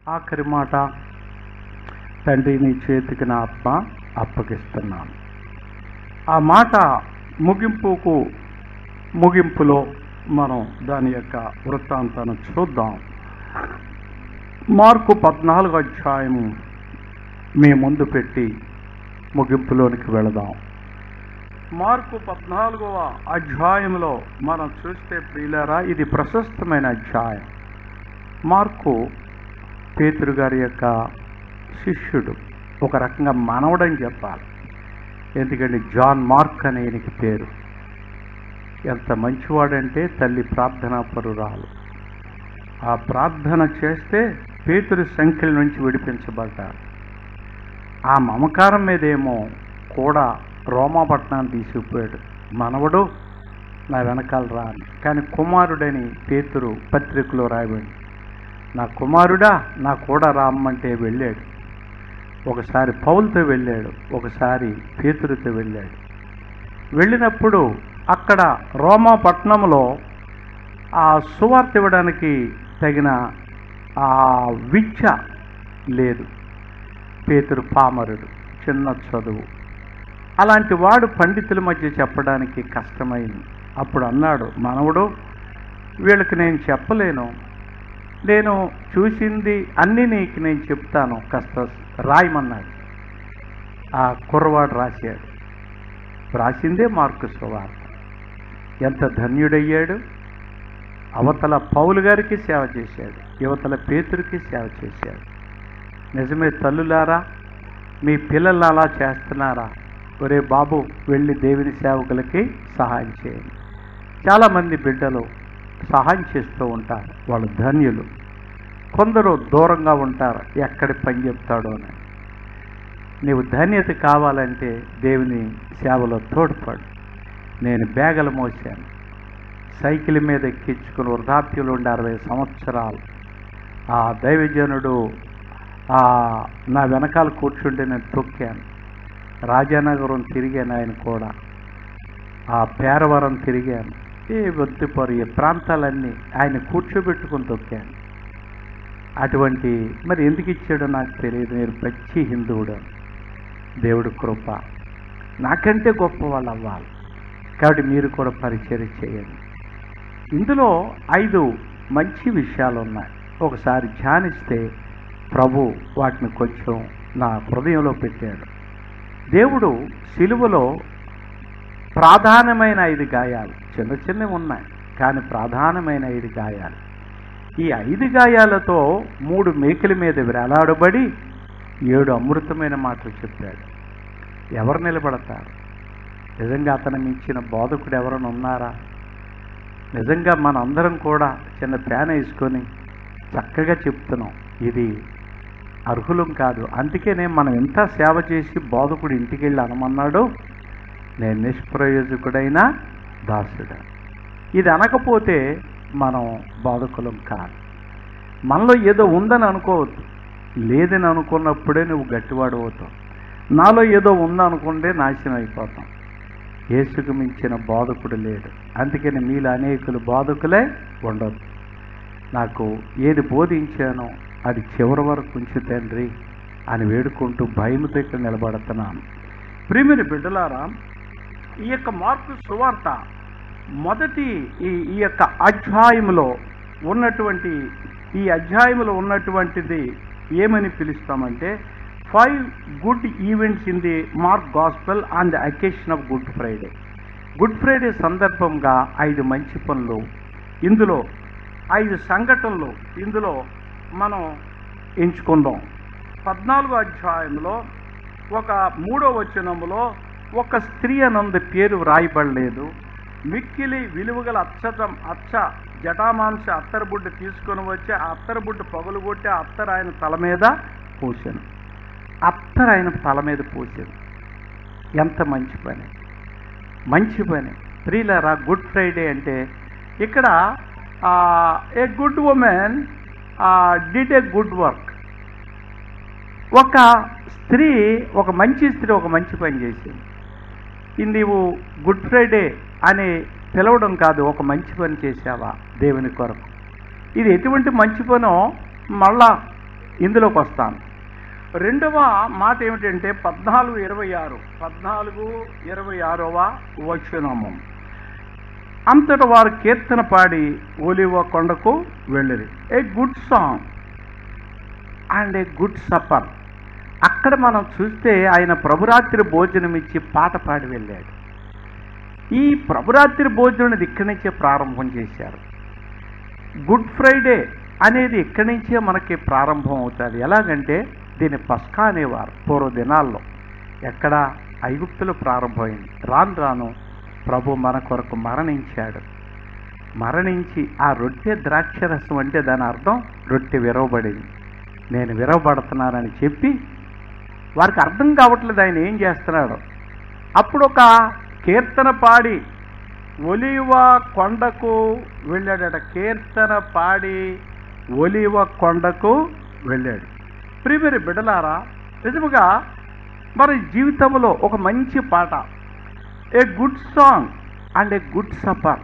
ఆఖరి మాట తండ్రి నీ చేతికి నా ఆత్మ అప్పగిస్తున్నాను ఆ మాట ముగింపుకు ముగింపులో మనం దాని యొక్క వృత్తాంతాన్ని చూద్దాం మార్కు పద్నాలుగు అధ్యాయము మీ ముందు పెట్టి ముగింపులోనికి వెళదాం మార్కు పద్నాలుగవ అధ్యాయంలో మనం చూస్తే ప్రియులారా ఇది ప్రశస్తమైన అధ్యాయం మార్కు పేతురు గారి యొక్క శిష్యుడు ఒక రకంగా మనవడని చెప్పాలి ఎందుకంటే జాన్ మార్క్ అనే ఈయనకి పేరు ఎంత మంచివాడంటే తల్లి ప్రార్థనా పరురాలు ఆ ప్రార్థన చేస్తే పేతురు సంఖ్యల నుంచి విడిపించబడ్డాడు ఆ మమకారం మీదేమో కూడా రోమాపట్నాన్ని తీసుకుపోయాడు మనవడు నా వెనకాల రా అని కానీ కుమారుడని పేతురు పత్రికలో రాయబడి నా కుమారుడా నా కూడా రామ్మంటే వెళ్ళాడు ఒకసారి పౌలతో వెళ్ళాడు ఒకసారి పేతురుతో వెళ్ళాడు వెళ్ళినప్పుడు అక్కడ రోమా పట్టణంలో ఆ సువార్త ఇవ్వడానికి తగిన ఆ విద్య లేదు పేతురు పామరుడు చిన్న చదువు అలాంటి వాడు పండితుల మధ్య చెప్పడానికి కష్టమైంది అప్పుడు అన్నాడు మనవడు వీళ్ళకి నేను చెప్పలేను నేను చూసింది అన్నీ నీకు నేను చెప్తాను కాస్త రాయమన్నాడు ఆ కుర్రవాడు రాశాడు రాసిందే మార్కు సువార్త ఎంత ధన్యుడయ్యాడు అవతల పౌలు గారికి సేవ చేశాడు యువతల పేతురికి సేవ చేశాడు నిజమే తల్లులారా మీ పిల్లలు అలా చేస్తున్నారా ఒరే బాబు వెళ్ళి దేవుని సేవకులకి సహాయం చేయండి చాలామంది బిడ్డలు సహాయం చేస్తూ ఉంటారు వాళ్ళు ధన్యులు కొందరు దూరంగా ఉంటారు ఎక్కడి పని చెప్తాడో అని నీవు ధన్యత కావాలంటే దేవుని సేవలో తోడ్పడు నేను బ్యాగలు మోసాను సైకిల్ మీద ఎక్కించుకుని వృద్ధాప్యులు ఉండి అరవై సంవత్సరాలు ఆ దైవజనుడు ఆ నా వెనకాల కూర్చుంటే నేను తొక్కాను రాజానగరం తిరిగాను ఆయన కూడా ఆ పేరవరం తిరిగాను ఏ వద్దుపరు ఈ ప్రాంతాలన్నీ ఆయన కూర్చోబెట్టుకుని తొక్కాను అటువంటి మరి ఎందుకు ఇచ్చాడో నాకు తెలియదు నేను పచ్చి హిందువుడు దేవుడు కృప నాకంటే గొప్ప వాళ్ళు అవ్వాలి కాబట్టి మీరు కూడా పరిచయం చేయండి ఇందులో ఐదు మంచి విషయాలు ఉన్నాయి ఒకసారి ధ్యానిస్తే ప్రభు వాటిని కొంచెం నా హృదయంలో పెట్టాడు దేవుడు సిలువలో ప్రధానమైన ఐదు గాయాలు చిన్న చిన్నవి ఉన్నాయి కానీ ప్రధానమైన ఐదు గాయాలు ఈ ఐదు గాయాలతో మూడు మేకల మీద వేలాడబడి ఏడు అమృతమైన మాటలు చెప్పాడు ఎవరు నిలబడతారు నిజంగా అతను మించిన బోధకుడు ఎవరైనా ఉన్నారా నిజంగా మనందరం కూడా చిన్న ఫ్యాన్ వేసుకొని చక్కగా చెప్తున్నాం ఇది అర్హులం కాదు అందుకనే మనం ఎంత సేవ చేసి బోధకుడు ఇంటికి వెళ్ళి అనమన్నాడు నేను నిష్ప్రయోజకుడైన దాసుడు ఇది అనకపోతే మనం బోధకులం కాదు మనలో ఏదో ఉందని అనుకోవద్దు లేదని అనుకున్నప్పుడే నువ్వు గట్టివాడు అవుతావు నాలో ఏదో ఉందనుకుంటే నాశనం అయిపోతాం యేసుకు మించిన బోధకుడు లేడు అందుకని మీలో అనేకులు బోధకులే ఉండదు నాకు ఏది బోధించానో అది చివరి వరకు ఉంచు తండ్రి అని వేడుకుంటూ భయముతో ఇక్కడ నిలబడుతున్నాను ప్రిమిని బిడ్డలారా ఈ యొక్క మార్పు సువార్త మొదటి ఈ ఈ యొక్క అధ్యాయంలో ఉన్నటువంటి ఈ అధ్యాయంలో ఉన్నటువంటిది ఏమని పిలుస్తామంటే five good events in the Mark gospel on the occasion of Good Friday Good Friday సందర్భంగా ఐదు మంచి పనులు ఇందులో ఐదు సంఘటనలు ఇందులో మనం ఎంచుకుందాం పద్నాలుగో అధ్యాయంలో ఒక మూడో వచనములో ఒక స్త్రీ అనందు పేరు వ్రాయబడలేదు మిక్కిలి విలువగల అచ్చటం అచ్చ జటామాంస అత్తరబుడ్డు తీసుకొని వచ్చి ఆ అత్తరబుడ్డు పగులు కొట్టి ఆ అత్తర ఆయన తల మీద పోసాను అత్తర ఆయన తల మీద పోసాను ఎంత మంచి పని మంచి పని ప్రియులరా గుడ్ ఫ్రైడే అంటే ఇక్కడ a good women did a good work ఒక స్త్రీ ఒక మంచి స్త్రీ ఒక మంచి పని చేసింది ఇది నీవు గుడ్ ఫ్రైడే అని పిలవడం కాదు ఒక మంచి పని చేశావా దేవుని కొరకు ఇది ఎటువంటి మంచి పనో మళ్ళా ఇందులోకి వస్తాను రెండవ మాట ఏమిటంటే పద్నాలుగు ఇరవై ఆరు పద్నాలుగు ఇరవై ఆరవ వచనము అంతట వారు కీర్తన పాడి ఒలివ కొండకు వెళ్ళిరి a good song and a good supper అక్కడ మనం చూస్తే ఆయన ప్రభురాత్రి భోజనం ఇచ్చి పాట పాడి వెళ్ళాడు ఈ ప్రభురాత్రి భోజనం ఇక్కడి నుంచే ప్రారంభం చేశారు గుడ్ ఫ్రైడే అనేది ఇక్కడి నుంచే మనకి ప్రారంభం అవుతుంది ఎలాగంటే దీన్ని పస్కా అనేవారు పూర్వ దినాల్లో ఎక్కడ ఐగుప్తులు ప్రారంభమైంది రాను రాను ప్రభు మన కొరకు మరణించాడు మరణించి ఆ రొట్టె ద్రాక్షరసం అంటే దాని అర్థం రొట్టె విరవబడింది నేను విరవబడుతున్నానని చెప్పి వారికి అర్థం కావట్లేదు ఆయన ఏం చేస్తున్నాడు అప్పుడు ఒక కీర్తన పాడి ఒలివ కొండకు వెళ్ళాడట కీర్తన పాడి ఒలివ కొండకు వెళ్ళాడు ప్రియమరి బిడ్డలారా నిజముగా మరి జీవితంలో ఒక మంచి పాట a good song and a good supper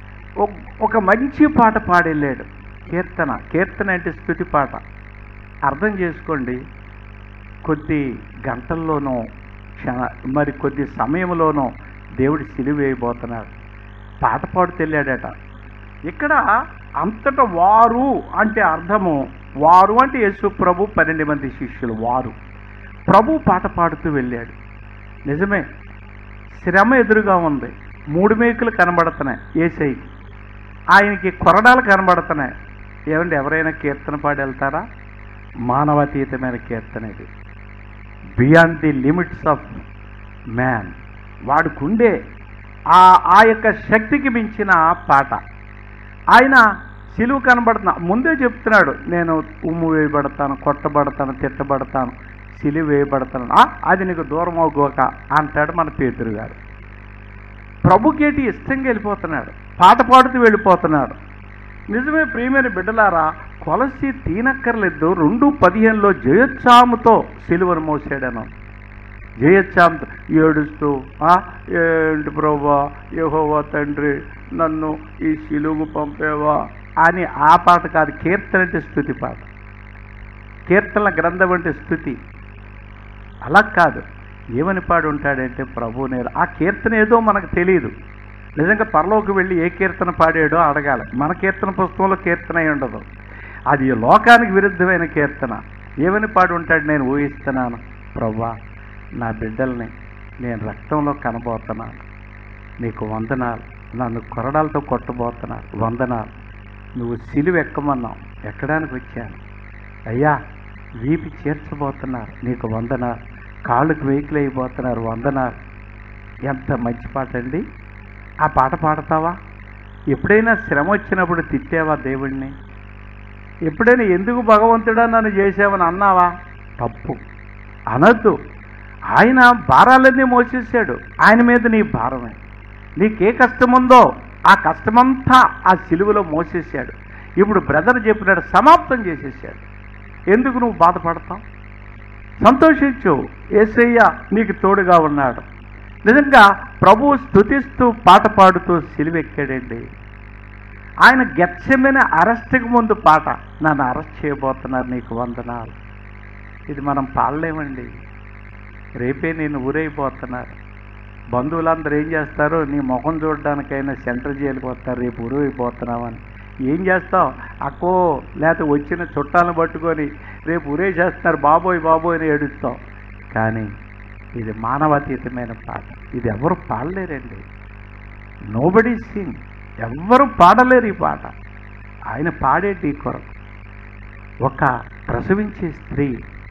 ఒక మంచి పాట పాడి వెళ్ళాడు కీర్తన కీర్తన అంటే స్థుతి పాట అర్థం చేసుకోండి కొద్ది గంటల్లోనో క్షణ మరి కొద్ది సమయంలోనో దేవుడు సిలువ వేయబోతున్నాడు పాట పాడుతూ వెళ్ళాడట ఇక్కడ అంతట వారు అంటే అర్థము వారు అంటే యేసు ప్రభు పన్నెండు మంది శిష్యులు వారు ప్రభు పాట పాడుతూ వెళ్ళాడు నిజమే శ్రమ ఎదురుగా ఉంది మూడు మేకులు కనబడుతున్నాయి ఏసైకి ఆయనకి కొరడాలు కనబడుతున్నాయి ఏమండి ఎవరైనా కీర్తన పాడి వెళ్తారా మానవాతీతమైన కీర్తన ఇది beyond the limits of man వాడుకుండే ఆ ఆ యొక్క శక్తికి మించిన పాట ఆయన సిలువు కనబడుతున్నా ముందే చెప్తున్నాడు నేను ఉమ్ము వేయబడతాను కొట్టబడతాను తిట్టబడతాను సిలువు వేయబడతాను "ఆ, అది నీకు దూరం అవుకోక అంటాడు మన పేతురు గారు ప్రభుకేటి ఇష్టంగా వెళ్ళిపోతున్నాడు పాట పాడుతూ వెళ్ళిపోతున్నాడు నిజమే ప్రియమైన బిడ్డలారా కొలసి తీనక్కర్లేదు రెండు పదిహేనులో జయోత్సాహముతో సిలువను మోసాడను జయోత్సాహంతో ఏడుస్తూ "ఆ, ఏంటి ప్రభా యెహోవా తండ్రి నన్ను ఈ సిలువు పంపేవా అని ఆ పాట కాదు కీర్తన అంటే స్థుతి పాట కీర్తన గ్రంథం అంటే స్థుతి అలా కాదు ఏమని పాడి ఉంటాడంటే ప్రభు నేను ఆ కీర్తన ఏదో మనకు తెలియదు నిజంగా పరలోకి వెళ్ళి ఏ కీర్తన పాడాడో అడగాలి మన కీర్తన పుస్తకంలో కీర్తన అయి ఉండదు అది లోకానికి విరుద్ధమైన కీర్తన ఏమని పాడి ఉంటాడు నేను ఊహిస్తున్నాను ప్రభా నా బిడ్డల్ని నేను రక్తంలో కనబోతున్నాను నీకు వందనాలు నన్ను కొరడాలతో కొట్టబోతున్నాను వందనాలు నువ్వు సిలువ ఎక్కమన్నావు ఎక్కడానికి వచ్చాను అయ్యా వీపి చేర్చబోతున్నారు నీకు వందనాలు కాళ్ళకు వెహికల్ అయిపోతున్నారు వందనాలు ఎంత మంచి పాట అండి ఆ పాట పాడతావా ఎప్పుడైనా శ్రమ వచ్చినప్పుడు తిట్టావా దేవుణ్ణి ఎప్పుడైనా ఎందుకు భగవంతుడా నన్ను చేసావని అన్నావా తప్పు అనద్దు ఆయన భారాలన్నీ మోసేసాడు ఆయన మీద నీ భారమే నీకే కష్టం ఉందో ఆ కష్టమంతా ఆ సిలువలో మోసేసాడు ఇప్పుడు బ్రదర్ చెప్పినాడు సమాప్తం చేసేసాడు ఎందుకు నువ్వు బాధపడతావు సంతోషించు ఏసయ్య నీకు తోడుగా ఉన్నాడు నిజంగా ప్రభు స్థుతిస్తూ పాట పాడుతూ సిలువెక్కాడండి ఆయన గెచ్చమైన అరెస్ట్కి ముందు పాట నన్ను అరెస్ట్ చేయబోతున్నారు నీకు వందనాలు ఇది మనం పాడలేమండి రేపే నేను ఊరైపోతున్నారు బంధువులందరూ ఏం చేస్తారు నీ ముఖం చూడడానికైనా సెంటర్ జైలుకి వస్తారు రేపు ఊరైపోతున్నామని ఏం చేస్తావు అక్కో లేకపోతే వచ్చిన చుట్టాలను పట్టుకొని రేపు ఊరే చేస్తున్నారు బాబోయ్ బాబోయ్ అని ఏడుస్తాం కానీ ఇది మానవాతీతమైన పాట ఇది ఎవరు పాడలేరండి నోబడి సింగ్ ఎవ్వరు పాడలేరు ఈ పాట ఆయన పాడేటి కొరకు ఒక ప్రసవించే స్త్రీ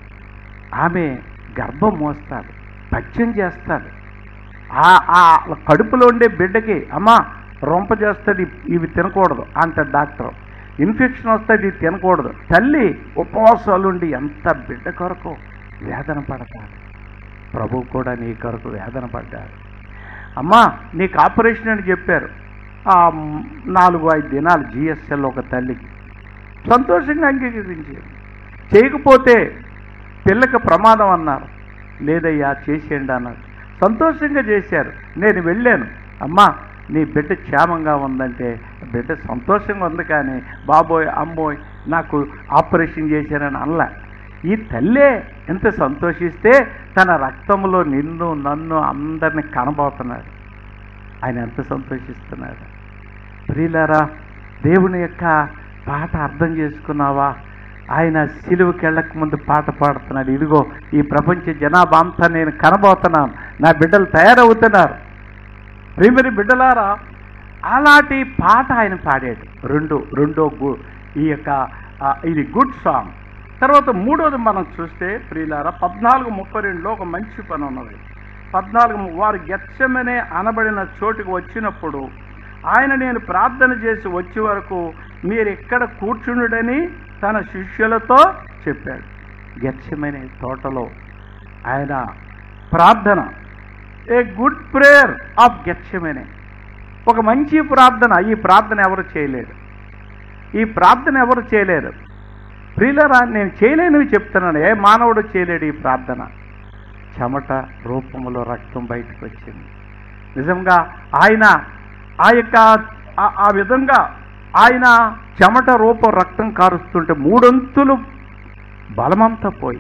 ఆమె గర్భం మోస్తాడు పచ్చం చేస్తాడు ఆ ఆ కడుపులో ఉండే బిడ్డకి అమ్మా రొంప చేస్తుంది ఇవి తినకూడదు అంట డాక్టర్ ఇన్ఫెక్షన్ వస్తుంది ఇది తినకూడదు తల్లి ఉపవాసాలు ఉండి ఎంత బిడ్డ కొరకు వేదన పడతాడు ప్రభు కూడా నీ కొరకు వేదన పడ్డాడు అమ్మా నీకు ఆపరేషన్ అని చెప్పారు ఆ నాలుగు ఐదు దినాలు జిఎస్ఎల్ ఒక తల్లికి సంతోషంగా అంగీకరించారు చేయకపోతే పిల్లకి ప్రమాదం అన్నారు లేదయ్యా చేసేయండి అన్నారు సంతోషంగా చేశారు నేను వెళ్ళాను అమ్మా నీ బిడ్డ క్షేమంగా ఉందంటే బిడ్డ సంతోషంగా ఉంది కానీ బాబోయ్ అమ్మోయ్ నాకు ఆపరేషన్ చేశారని అనలే ఈ తల్లే ఎంత సంతోషిస్తే తన రక్తంలో నిన్ను నన్ను అందరిని కనబోతున్నాడు ఆయన ఎంత సంతోషిస్తున్నాడు ప్రియులారా దేవుని యొక్క పాట అర్థం చేసుకున్నావా ఆయన సిలువకి వెళ్ళక ముందు పాట పాడుతున్నాడు ఇదిగో ఈ ప్రపంచ జనాభా అంతా నేను కనబోతున్నాను నా బిడ్డలు తయారవుతున్నారు ప్రియమరి బిడ్డలారా అలాంటి పాట ఆయన పాడాడు రెండు రెండో గు- ఈ యొక్క ఆ, ఇది గుడ్ సాంగ్ తర్వాత మూడోది మనం చూస్తే ప్రియులారా పద్నాలుగు ముప్పై రెండులో ఒక మంచి పని ఉన్నది పద్నాలుగు ము- వారు గెచ్చమనే అనబడిన చోటుకు వచ్చినప్పుడు ఆయన నేను ప్రార్థన చేసి వచ్చే వరకు మీరు ఇక్కడ కూర్చునుడని తన శిష్యులతో చెప్పాడు గెచ్చమనే తోటలో ఆయన ప్రార్థన a good prayer of Gethsemane ఒక మంచి ప్రార్థన ఈ ప్రార్థన ఎవరు చేయలేరు ఈ ప్రార్థన ఎవరు చేయలేరు ప్రియులరా నేను చేయలేనివి చెప్తున్నాను ఏ మానవుడు చేయలేడు ఈ ప్రార్థన చెమట రూపంలో రక్తం బయటకు వచ్చింది నిజంగా ఆయన ఆ యొక్క ఆ- ఆ విధంగా ఆయన చెమట రూపం రక్తం కారుస్తుంటే మూడొంతులు బలమంతా పోయి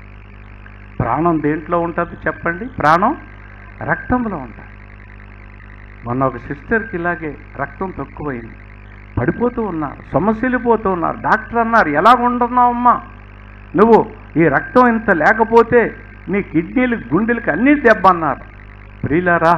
ప్రాణం దేంట్లో ఉంటుంది చెప్పండి ప్రాణం రక్తంలో ఉంటుంది మొన్న ఒక సిస్టర్కి ఇలాగే రక్తం తక్కువైంది పడిపోతూ ఉన్నారు సొమ్మసిల్లిపోతూ ఉన్నారు డాక్టర్ అన్నారు ఎలా ఉంటున్నావమ్మా నువ్వు ఈ రక్తం ఇంత లేకపోతే నీ కిడ్నీలు గుండెలకి అన్నీ దెబ్బ అన్నారు ప్రియులారా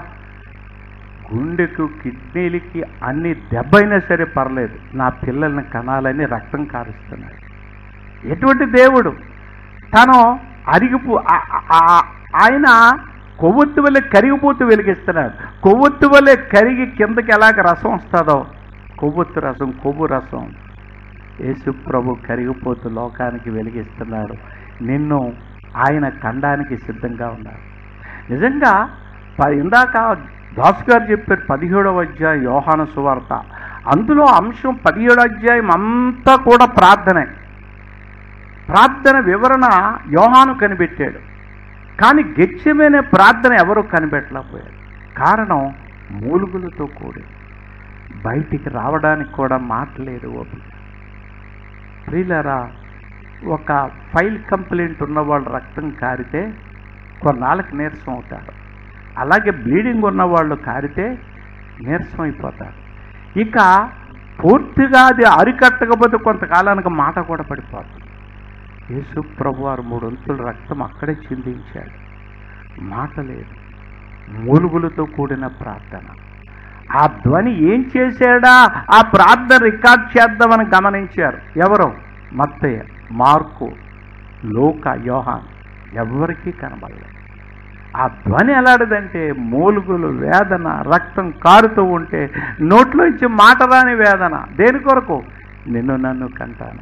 గుండెకు కిడ్నీలకి అన్ని దెబ్బ అయినా సరే పర్లేదు నా పిల్లల్ని కనాలని రక్తం కారుస్తున్నాడు ఎటువంటి దేవుడు తను అరిగిపో ఆ- ఆ- ఆయన కొవ్వొత్తు వల్లే కరిగిపోతూ వెలిగిస్తున్నాడు కొవ్వొత్తు వల్లే కరిగి కిందకి ఎలాగ రసం వస్తుందో కొవ్వొత్తు రసం కొవ్వు రసం యేసు ప్రభు కరిగిపోతూ లోకానికి వెలిగిస్తున్నాడు నిన్ను ఆయన ఖండానికి సిద్ధంగా ఉన్నాడు నిజంగా ప- ఇందాక దాస్ గారు చెప్పారు పదిహేడవ అధ్యాయం యోహాను సువార్త అందులో అంశం పదిహేడు అధ్యాయం అంతా కూడా ప్రార్థనే ప్రార్థన వివరణ యోహాను కనిపెట్టాడు కానీ గెచ్చమైన ప్రార్థన ఎవరు కనిపెట్టలేకపోయారు కారణం మూలుగులతో కూడి బయటికి రావడానికి కూడా మాటలేదు ఓపిక ప్రియులరా ఒక ఫైల్ కంప్లైంట్ ఉన్న వాళ్ళు రక్తం కారితే కొన్నాళ్ళకి నీరసం అవుతారు అలాగే బ్లీడింగ్ ఉన్న వాళ్ళు కారితే నీరసం అయిపోతారు ఇక పూర్తిగా అది అరికట్టకపోతే కొంతకాలానికి మాట కూడా పడిపోతుంది యేసు ప్రభు వారు మూడొంతుల రక్తం అక్కడే చిందించాడు మాట లేదు మూలుగులతో కూడిన ప్రార్థన ఆ ధ్వని ఏం చేశాడా ఆ ప్రార్థన రికార్డ్ చేద్దామని గమనించారు ఎవరు మత్తయ్య మార్కు లోక యోహాన్ ఎవరికీ కనబడలేదు ఆ ధ్వని ఎలాంటిదంటే మూలుగులు వేదన రక్తం కారుతూ ఉంటే నోట్లోంచి మాట రాని వేదన దేని కొరకు నిన్ను నన్ను కంటాను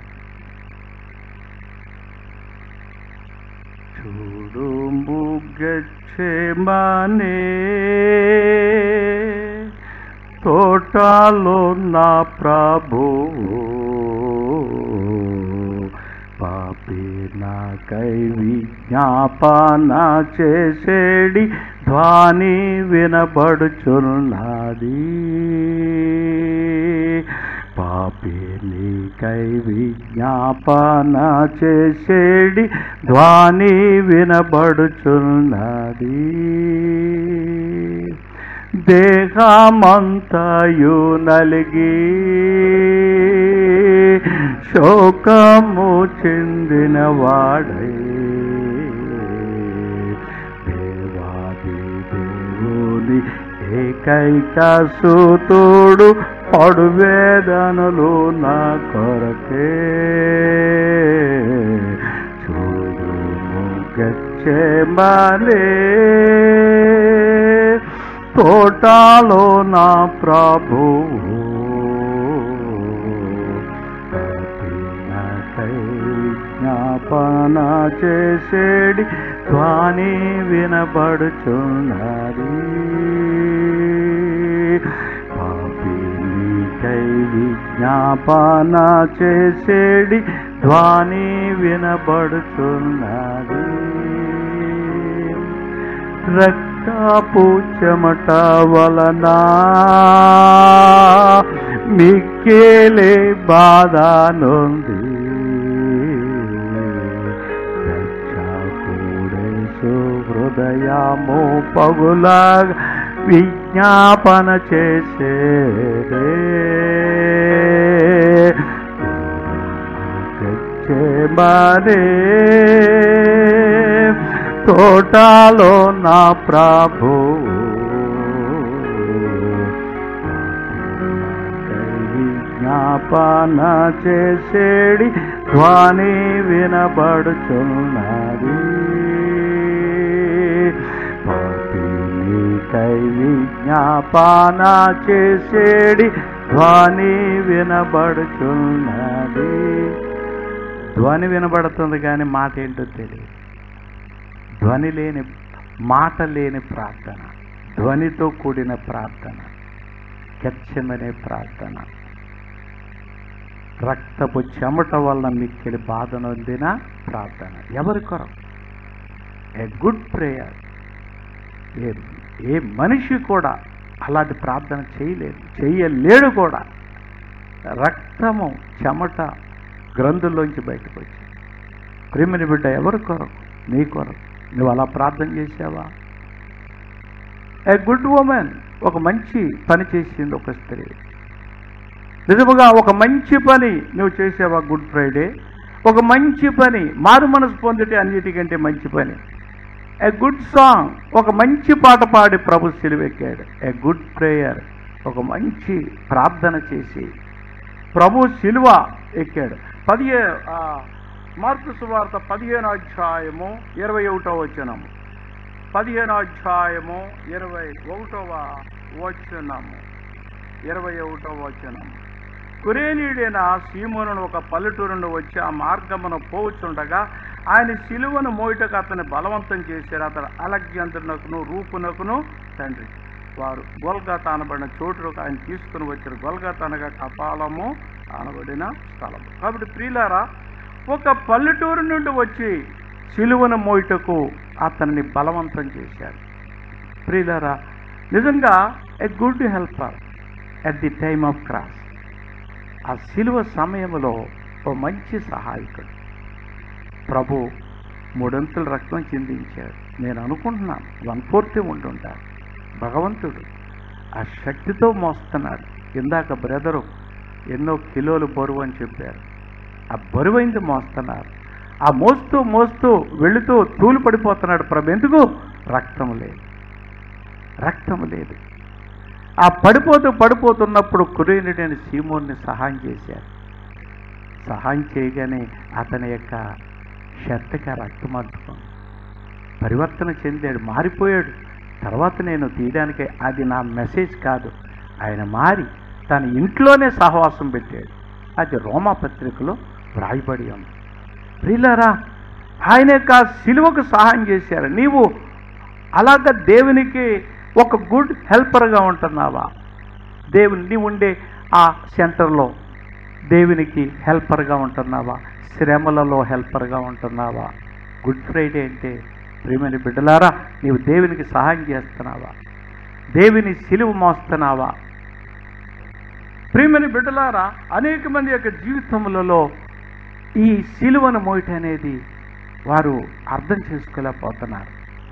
చూడు ముగ్గచ్చేమానే తోటలో నా ప్రభు పాపి నాకై విజ్ఞాపన చేసేడి ధ్వని వినబడుచున్నది పాపి నీకై విజ్ఞాపన చేసేడి ధ్వని వినబడుచున్నది దేహమంతయు నలిగి శోకము చెందిన వాడై దేవాది దేవుని ఏకైక సూతుడు పడు వేదనలు నా కొరకే చూడు ముగ్గచ్చేమలే తోటలో నా ప్రభువు నాకై జ్ఞాపన చేసేడి ధ్వని వినబడుచున్నది పాపినికై విజ్ఞాపన చేసేడి ధ్వని వినబడుచున్నది రక్తపు చెమట వలన మిక్కేలే బాధ నొంది ఉదయము పగుల విజ్ఞాపన చేసేదే తెచ్చేమనే తోటలో నా ప్రభు విజ్ఞాపన చేసేడి ధ్వని వినబడుచున్నది పాపిని కై విజ్ఞాపన చేసేడి ధ్వని వినబడుచున్నది ధ్వని వినబడుతుంది కానీ మాట ఏంటో తెలియదు ధ్వని లేని మాట లేని ప్రార్థన ధ్వనితో కూడిన ప్రార్థన కెచ్చమనే ప్రార్థన రక్తపు చెమట వలన మిక్కిలి బాధ నొందిన ప్రార్థన ఎవరి కొరకు ఏ గుడ్ ప్రేయర్ ఏ ఏ మనిషి కూడా అలాంటి ప్రార్థన చేయలేదు చేయలేడు కూడా రక్తము చెమట గ్రంథుల్లోంచి బయటకు వచ్చి ప్రేమిని బిడ్డ ఎవరి కొరకు నీ కొరకు నువ్వు అలా ప్రార్థన చేసావా ఏ గుడ్ ఉమెన్ ఒక మంచి పని చేసింది ఒక స్త్రీ నిజముగా ఒక మంచి పని నువ్వు చేసావా గుడ్ ఫ్రైడే ఒక మంచి పని మారు మనసు పొందితే అన్నిటికంటే మంచి పని ఏ గుడ్ సాంగ్ ఒక మంచి పాట పాడి ప్రభు సిలువెక్కాడు ఏ గుడ్ ప్రేయర్ ఒక మంచి ప్రార్థన చేసి ప్రభు సిలువ ఎక్కాడు పదిహే ఆ, మార్కు సువార్త పదిహేను అధ్యాయము ఇరవై ఒకటో వచనము పదిహేను అధ్యాయము ఇరవై ఒకటవ వచనము ఇరవై ఒకటవ వచనము కురేనీడైన సీమోనును ఒక పల్లెటూరు నుండి వచ్చి ఆ మార్గమును పోవచ్చుండగా ఆయన సిలువను మోయటకు అతన్ని బలవంతం చేశారు అతడు అలగ్యంతునకును రూపునకును తండ్రి వారు గొల్గాత అనబడిన చోటుకు ఆయన తీసుకుని వచ్చారు గొల్గాత అనగా కపాలము అనబడిన స్థలం కాబట్టి ప్రియులారా ఒక పల్లెటూరు నుండి వచ్చి సిలువను మోయటకు అతన్ని బలవంతం చేశారు ప్రియులారా నిజంగా a good helper at the time of cross ఆ సిలువ సమయంలో ఓ మంచి సహాయకుడు ప్రభు మూడొంతుల రక్తం చిందించాడు నేను అనుకుంటున్నాను వన్ ఫోర్త్ ఉండుంటాడు భగవంతుడు ఆ శక్తితో మోస్తున్నాడు ఇందాక బ్రదరు ఎన్నో కిలోలు బరువు అని చెప్పారు ఆ బరువైంది మోస్తున్నారు ఆ మోస్తూ మోస్తూ వెళుతూ తూలు పడిపోతున్నాడు ప్రభు ఎందుకు రక్తం లేదు రక్తం లేదు ఆ పడిపోతూ పడిపోతున్నప్పుడు కురేనుడైన సీమోన్ని సహాయం చేశారు సహాయం చేయగానే అతని యొక్క షర్ట్కి ఆ రక్తం అంటుకుంది పరివర్తన చెందాడు మారిపోయాడు తర్వాత నేను తీయడానికి అది నా మెసేజ్ కాదు ఆయన మారి తన ఇంట్లోనే సహవాసం పెట్టాడు అది రోమా పత్రికలో వ్రాయబడి ఉంది ప్రియులారా ఆయన యొక్క సిలువకు సహాయం చేశారు నీవు అలాగ దేవునికి ఒక గుడ్ హెల్పర్గా ఉంటున్నావా దేవుని నీ ఉండే ఆ సెంటర్లో దేవునికి హెల్పర్గా ఉంటున్నావా శ్రమలలో హెల్పర్గా ఉంటున్నావా గుడ్ ఫ్రైడే అంటే ప్రియమైన బిడ్డలారా నీవు దేవునికి సహాయం చేస్తున్నావా దేవుని సిలువ మోస్తున్నావా ప్రియమైన బిడ్డలారా అనేక మంది యొక్క జీవితములలో ఈ సిలువను మోయట అనేది వారు అర్థం చేసుకోలేకపోతున్నారు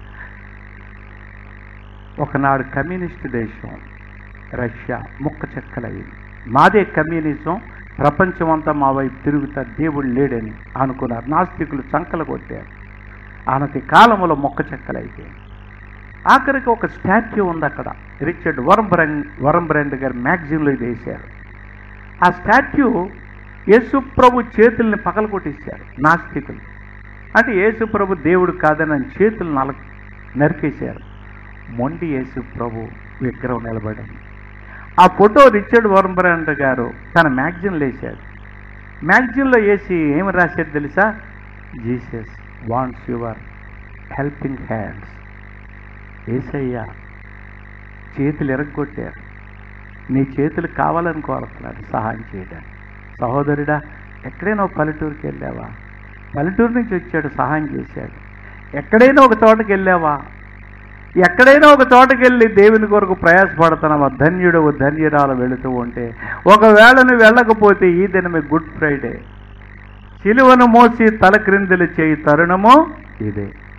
ఒకనాడు కమ్యూనిస్ట్ దేశం రష్యా ముక్క చెక్కలయ్యింది మాదే కమ్యూనిజం ప్రపంచమంతా మా వైపు తిరుగుతా దేవుడు లేడని అనుకున్నారు నాస్తికులు చంకలు కొట్టారు ఆనతి కాలంలో మొక్క చెక్కలైపోయింది ఆఖరికి ఒక స్టాచ్యూ ఉంది అక్కడ రిచర్డ్ వరంబ్రెండ్ వరంబ్రెండ్ గారు మ్యాగజైన్లో ఇది వేశారు ఆ స్టాచ్యూ యేసు ప్రభు చేతుల్ని పగల కొట్టేశారు నాస్తికులు అంటే యేసు ప్రభు దేవుడు కాదని ఆయన చేతులు నల నరికేశారు మొండి యేసు ప్రభు విగ్రహం నిలబడింది ఆ ఫోటో రిచర్డ్ వరంబ్రాండ్ గారు తన మ్యాగజైన్లో వేశాడు మ్యాగజైన్లో వేసి ఏమి రాశాడు తెలుసా Jesus wants your helping hands ఏసయ్యా చేతులు ఎరగొట్టారు నీ చేతులు కావాలని కోరుతున్నాడు సహాయం చేయడానికి సహోదరుడా ఎక్కడైనా ఒక పల్లెటూరుకి వెళ్ళావా పల్లెటూరు నుంచి వచ్చాడు సహాయం చేశాడు ఎక్కడైనా ఒక చోటకి వెళ్ళావా ఎక్కడైనా ఒక చోటకి వెళ్ళి దేవుని కొరకు ప్రయాసపడుతున్నావా ధన్యుడు ధన్యురాలు వెళుతూ ఉంటే ఒకవేళ నువ్వు వెళ్ళకపోతే ఈ దినమే గుడ్ ఫ్రైడే సిలువను మోసి తల క్రిందులు చేయి తరుణము ఇదే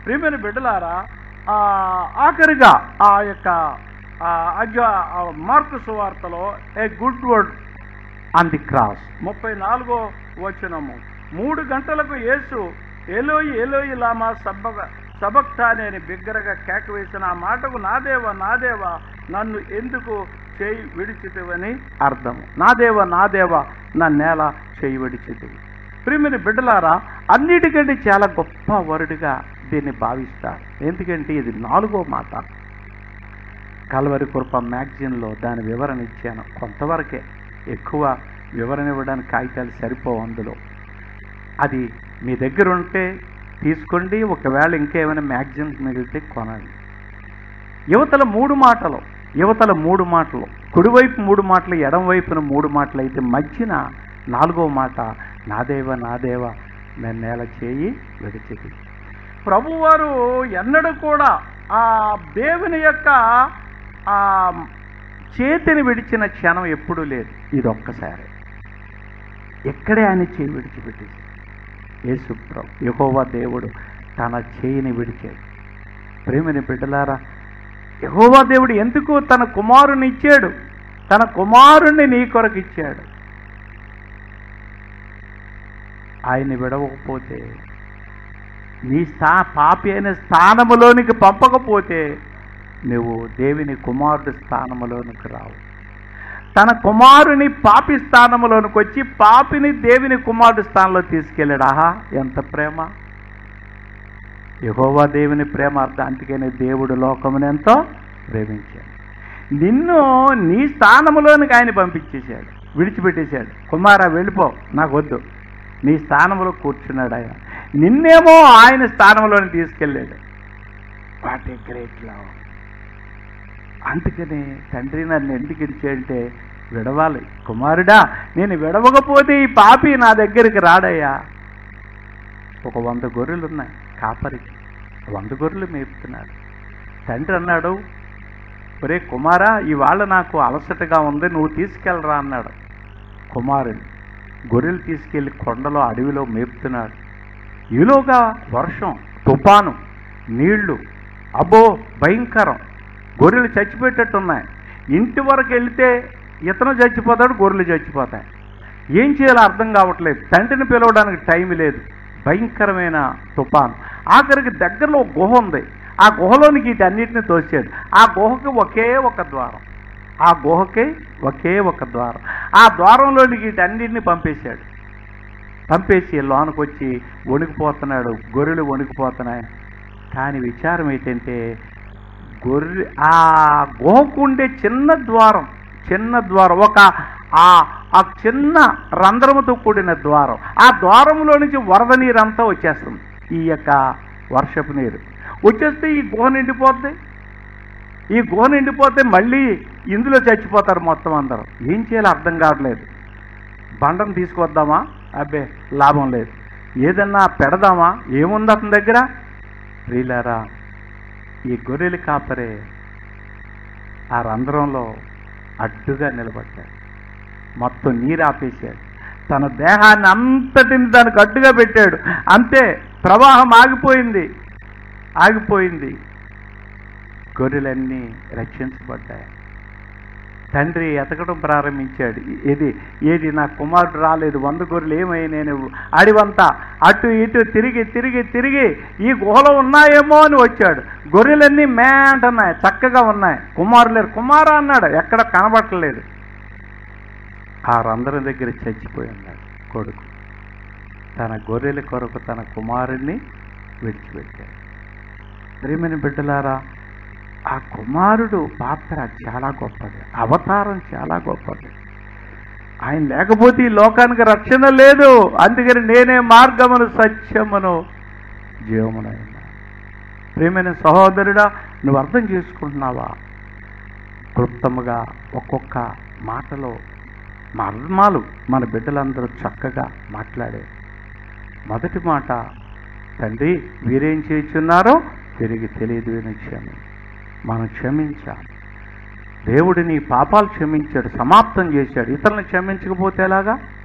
ప్రియమైన బిడ్డలారా ఆ, ఆఖరిగా ఆ యొక్క ఆ, అజ్ఞ ఆ మార్కు సువార్తలో a good word on the cross ముప్పై నాలుగో వచనము మూడు గంటలకు యేసు ఏలోయి ఏలోయి లామా సబ్బ సబక్తాని అని బిగ్గరగా కేక వేసిన ఆ మాటకు నాదేవ నాదేవ నన్ను ఎందుకు చేయి విడిచితివని అర్థము నాదేవ నాదేవ నా నేల చేయి విడిచితివి ప్రియమైన బిడ్డలారా అన్నిటికంటే చాలా గొప్ప వరుడిగా దీన్ని భావిస్తారు ఎందుకంటే ఇది నాలుగో మాట కల్వరి కృప మ్యాగజైన్లో దాని వివరణ ఇచ్చాను కొంతవరకే ఎక్కువ వివరణ ఇవ్వడానికి కాగితాలు సరిపోవు అందులో అది మీ దగ్గర ఉంటే తీసుకోండి ఒకవేళ ఇంకేమైనా మ్యాగజైన్స్ మిగిలితే కొనండి యువతల మూడు మాటలు యువతల మూడు మాటలు కుడివైపు మూడు మాటలు ఎడం వైపున మూడు మాటలు అయితే మధ్యన నాలుగో మాట నాదేవ నాదేవ నేను నేల చేయి విడిచిది ప్రభువారు ఎన్నడూ కూడా ఆ దేవుని యొక్క ఆ చేతిని విడిచిన క్షణం ఎప్పుడూ లేదు ఇది ఒక్కసారి ఎక్కడే ఆయన చేయి విడిచిపెట్టేసి యేసు ప్రభు యహోవా దేవుడు తన చేయిని విడిచాడు ప్రేమని బిడ్డలారా యహోవా దేవుడు ఎందుకు తన కుమారుని ఇచ్చాడు తన కుమారుణ్ణి నీ కొరకు ఇచ్చాడు ఆయన్ని విడవకపోతే నీ స్థా పాపి అయిన స్థానములోనికి పంపకపోతే నువ్వు దేవుని కుమారుడి స్థానములోనికి రావు తన కుమారుని పాపి స్థానములోనికి వచ్చి పాపిని దేవుని కుమారుడి స్థానంలో తీసుకెళ్ళాడు ఆహా ఎంత ప్రేమ యహోవా దేవుని ప్రేమ అర్థం అందుకనే దేవుడు లోకమును ఎంతో ప్రేమించాడు నిన్ను నీ స్థానములోనికి ఆయన పంపించేశాడు విడిచిపెట్టేశాడు కుమారా వెళ్ళిపో నాకు వద్దు నీ స్థానంలో కూర్చున్నాడు ఆయన నిన్నేమో ఆయన స్థానంలోని తీసుకెళ్ళాడు వాట్ ఏ గ్రేట్ లవ్ అందుకని తండ్రి నన్ను ఎందుకు ఇచ్చాడంటే విడవాలి కుమారుడా నేను విడవకపోతే ఈ పాపి నా దగ్గరికి రాడయ్యా ఒక వంద గొర్రెలు ఉన్నాయి కాపరికి వంద గొర్రెలు మేపుతున్నాడు తండ్రి అన్నాడు ఒరే కుమారా ఇవాళ నాకు అలసటగా ఉంది నువ్వు తీసుకెళ్ళరా అన్నాడు కుమారుడు గొర్రెలు తీసుకెళ్లి కొండలో అడవిలో మేపుతున్నాడు ఈలోగా వర్షం తుఫాను నీళ్లు అబ్బో భయంకరం గొర్రెలు చచ్చిపెట్టేట్టున్నాయి ఇంటి వరకు వెళితే ఇతను చచ్చిపోతాడు గొర్రెలు చచ్చిపోతాయి ఏం చేయాలో అర్థం కావట్లేదు తండ్రిని పిలవడానికి టైం లేదు భయంకరమైన తుఫాను ఆఖరికి దగ్గరలో ఒక గుహ ఉంది ఆ గుహలోనికి వీటన్నిటిని తోసాడు ఆ గుహకి ఒకే ఒక ద్వారం ఆ గుహకి ఒకే ఒక ద్వారం ఆ ద్వారంలోనికి వీటన్నిటిని పంపేశాడు పంపేసి లోనకు వచ్చి వణికిపోతున్నాడు గొర్రెలు వణికిపోతున్నాయి కానీ విచారం ఏంటంటే గొర్రె ఆ గుహకుండే చిన్న ద్వారం చిన్న ద్వారం ఒక ఆ ఆ చిన్న రంధ్రముతో కూడిన ద్వారం ఆ ద్వారంలో నుంచి వరద నీరంతా వచ్చేస్తుంది ఈ యొక్క వర్షపు నీరు వచ్చేస్తే ఈ గుహ నిండిపోద్ది ఈ గుహ నిండిపోతే మళ్ళీ ఇందులో చచ్చిపోతారు మొత్తం అందరూ ఏం చేయాలో అర్థం కావట్లేదు బండను తీసుకొద్దామా అబ్బే లాభం లేదు ఏదన్నా పెడదామా ఏముంది అతని దగ్గర ప్రియులారా ఈ గొర్రెలు కాపరే ఆ రంధ్రంలో అడ్డుగా నిలబడ్డాడు మొత్తం నీరు ఆపేశాడు తన దేహాన్ని అంతటిని దానికి అడ్డుగా పెట్టాడు అంతే ప్రవాహం ఆగిపోయింది ఆగిపోయింది గొర్రెలన్నీ రక్షించబడ్డాయి తండ్రి ఎతకడం ప్రారంభించాడు ఏది ఏది నా కుమారుడు రాలేదు వంద గొర్రెలు ఏమై నేను అడివంతా అటు ఇటు తిరిగి తిరిగి తిరిగి ఈ గుహలో ఉన్నాయేమో అని వచ్చాడు గొర్రెలన్నీ మేంటన్నాయి చక్కగా ఉన్నాయి కుమారులేరు కుమారా అన్నాడు ఎక్కడ కనబట్టలేదు ఆ రంధ్రం దగ్గర చచ్చిపోయి ఉన్నాడు కొడుకు తన గొర్రెల కొరకు తన కుమారుణ్ణి విడిచిపెట్టాడు ప్రేమిని బిడ్డలారా ఆ కుమారుడు పాత్ర చాలా గొప్పది అవతారం చాలా గొప్పది ఆయన లేకపోతే ఈ లోకానికి రక్షణ లేదు అందుకని నేనే మార్గమును సత్యమును జీవమునైనా ప్రేమైన సహోదరుడా నువ్వు అర్థం చేసుకుంటున్నావా క్లుప్తముగా ఒక్కొక్క మాటలో మర్మాలు మన బిడ్డలందరూ చక్కగా మాట్లాడారు మొదటి మాట తండ్రి వీరేం చేయుచున్నారో తిరిగి తెలియదు అని క్షమి మనం క్షమించాలి దేవుడు నీ పాపాలు క్షమించాడు సమాప్తం చేశాడు ఇతరులను క్షమించకపోతే ఎలాగా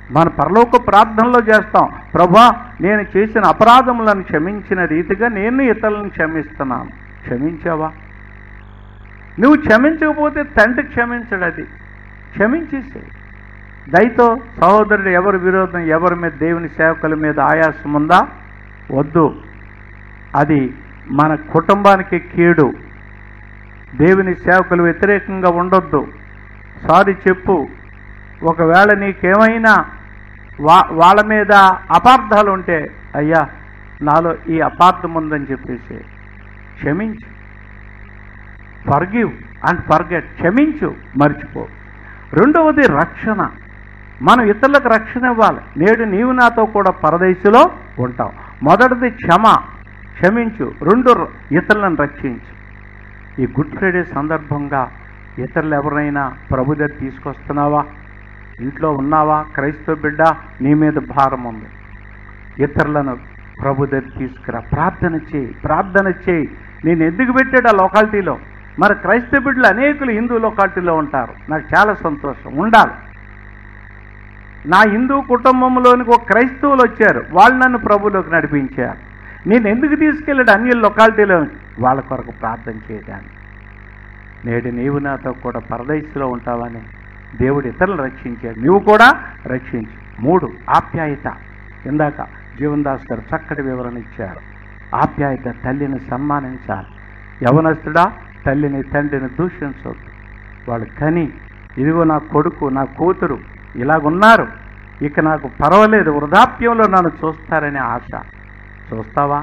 మన పరలోక ప్రార్థనలో చేస్తాం ప్రభా నేను చేసిన అపరాధములను క్షమించిన రీతిగా నేను ఇతరులను క్షమిస్తున్నాను క్షమించావా నువ్వు క్షమించకపోతే తండ్రి క్షమించడు అది క్షమించేసే దయతో సహోదరుడు ఎవరి విరోధం ఎవరి మీద దేవుని సేవకుల మీద ఆయాసం ఉందా వద్దు అది మన కుటుంబానికి కీడు దేవుని సేవకులు వ్యతిరేకంగా ఉండొద్దు సారీ చెప్పు ఒకవేళ నీకేమైనా వా వాళ్ళ మీద అపార్థాలు ఉంటే అయ్యా నాలో ఈ అపార్థం ఉందని చెప్పేసి క్షమించు ఫర్గివ్ అండ్ ఫర్గెట్ క్షమించు మర్చిపో రెండవది రక్షణ మనం ఇతరులకు రక్షణ ఇవ్వాలి నేడు నీవు నాతో కూడా పరదేశిలో ఉంటావు మొదటిది క్షమ క్షమించు రెండు ఇతరులను రక్షించు ఈ గుడ్ ఫ్రైడే సందర్భంగా ఇతరులు ఎవరైనా ప్రభు దగ్గర తీసుకొస్తున్నావా ఇంట్లో ఉన్నావా క్రైస్తవ బిడ్డ నీ మీద భారం ఉంది ఇతరులను ప్రభు దగ్గర తీసుకురా ప్రార్థన చేయి ప్రార్థన చేయి నేను ఎందుకు పెట్టాడు ఆ లొకాలిటీలో మరి క్రైస్తవ బిడ్డలు అనేకులు హిందూ లొకాలిటీలో ఉంటారు నాకు చాలా సంతోషం ఉండాలి నా హిందూ కుటుంబంలోనికి ఒక క్రైస్తవులు వచ్చారు వాళ్ళు నన్ను ప్రభులోకి నడిపించారు నేను ఎందుకు తీసుకెళ్ళాడు అన్ని లొకాలిటీలో వాళ్ళ కొరకు ప్రార్థన చేయడానికి నేడు నీవు నాతో కూడా పరదేశంలో ఉంటావని దేవుడు ఇతరులను రక్షించాడు నువ్వు కూడా రక్షించు మూడు ఆప్యాయత ఇందాక జీవన్దాస్ గారు చక్కటి వివరణ ఇచ్చారు ఆప్యాయత తల్లిని సన్మానించాలి యవనస్తుడా తల్లిని తండ్రిని దూషించవద్దు వాళ్ళు కని ఇదిగో నా కొడుకు నా కూతురు ఇలాగున్నారు ఇక నాకు పర్వాలేదు వృధాప్యంలో నన్ను చూస్తారనే ఆశ చూస్తావా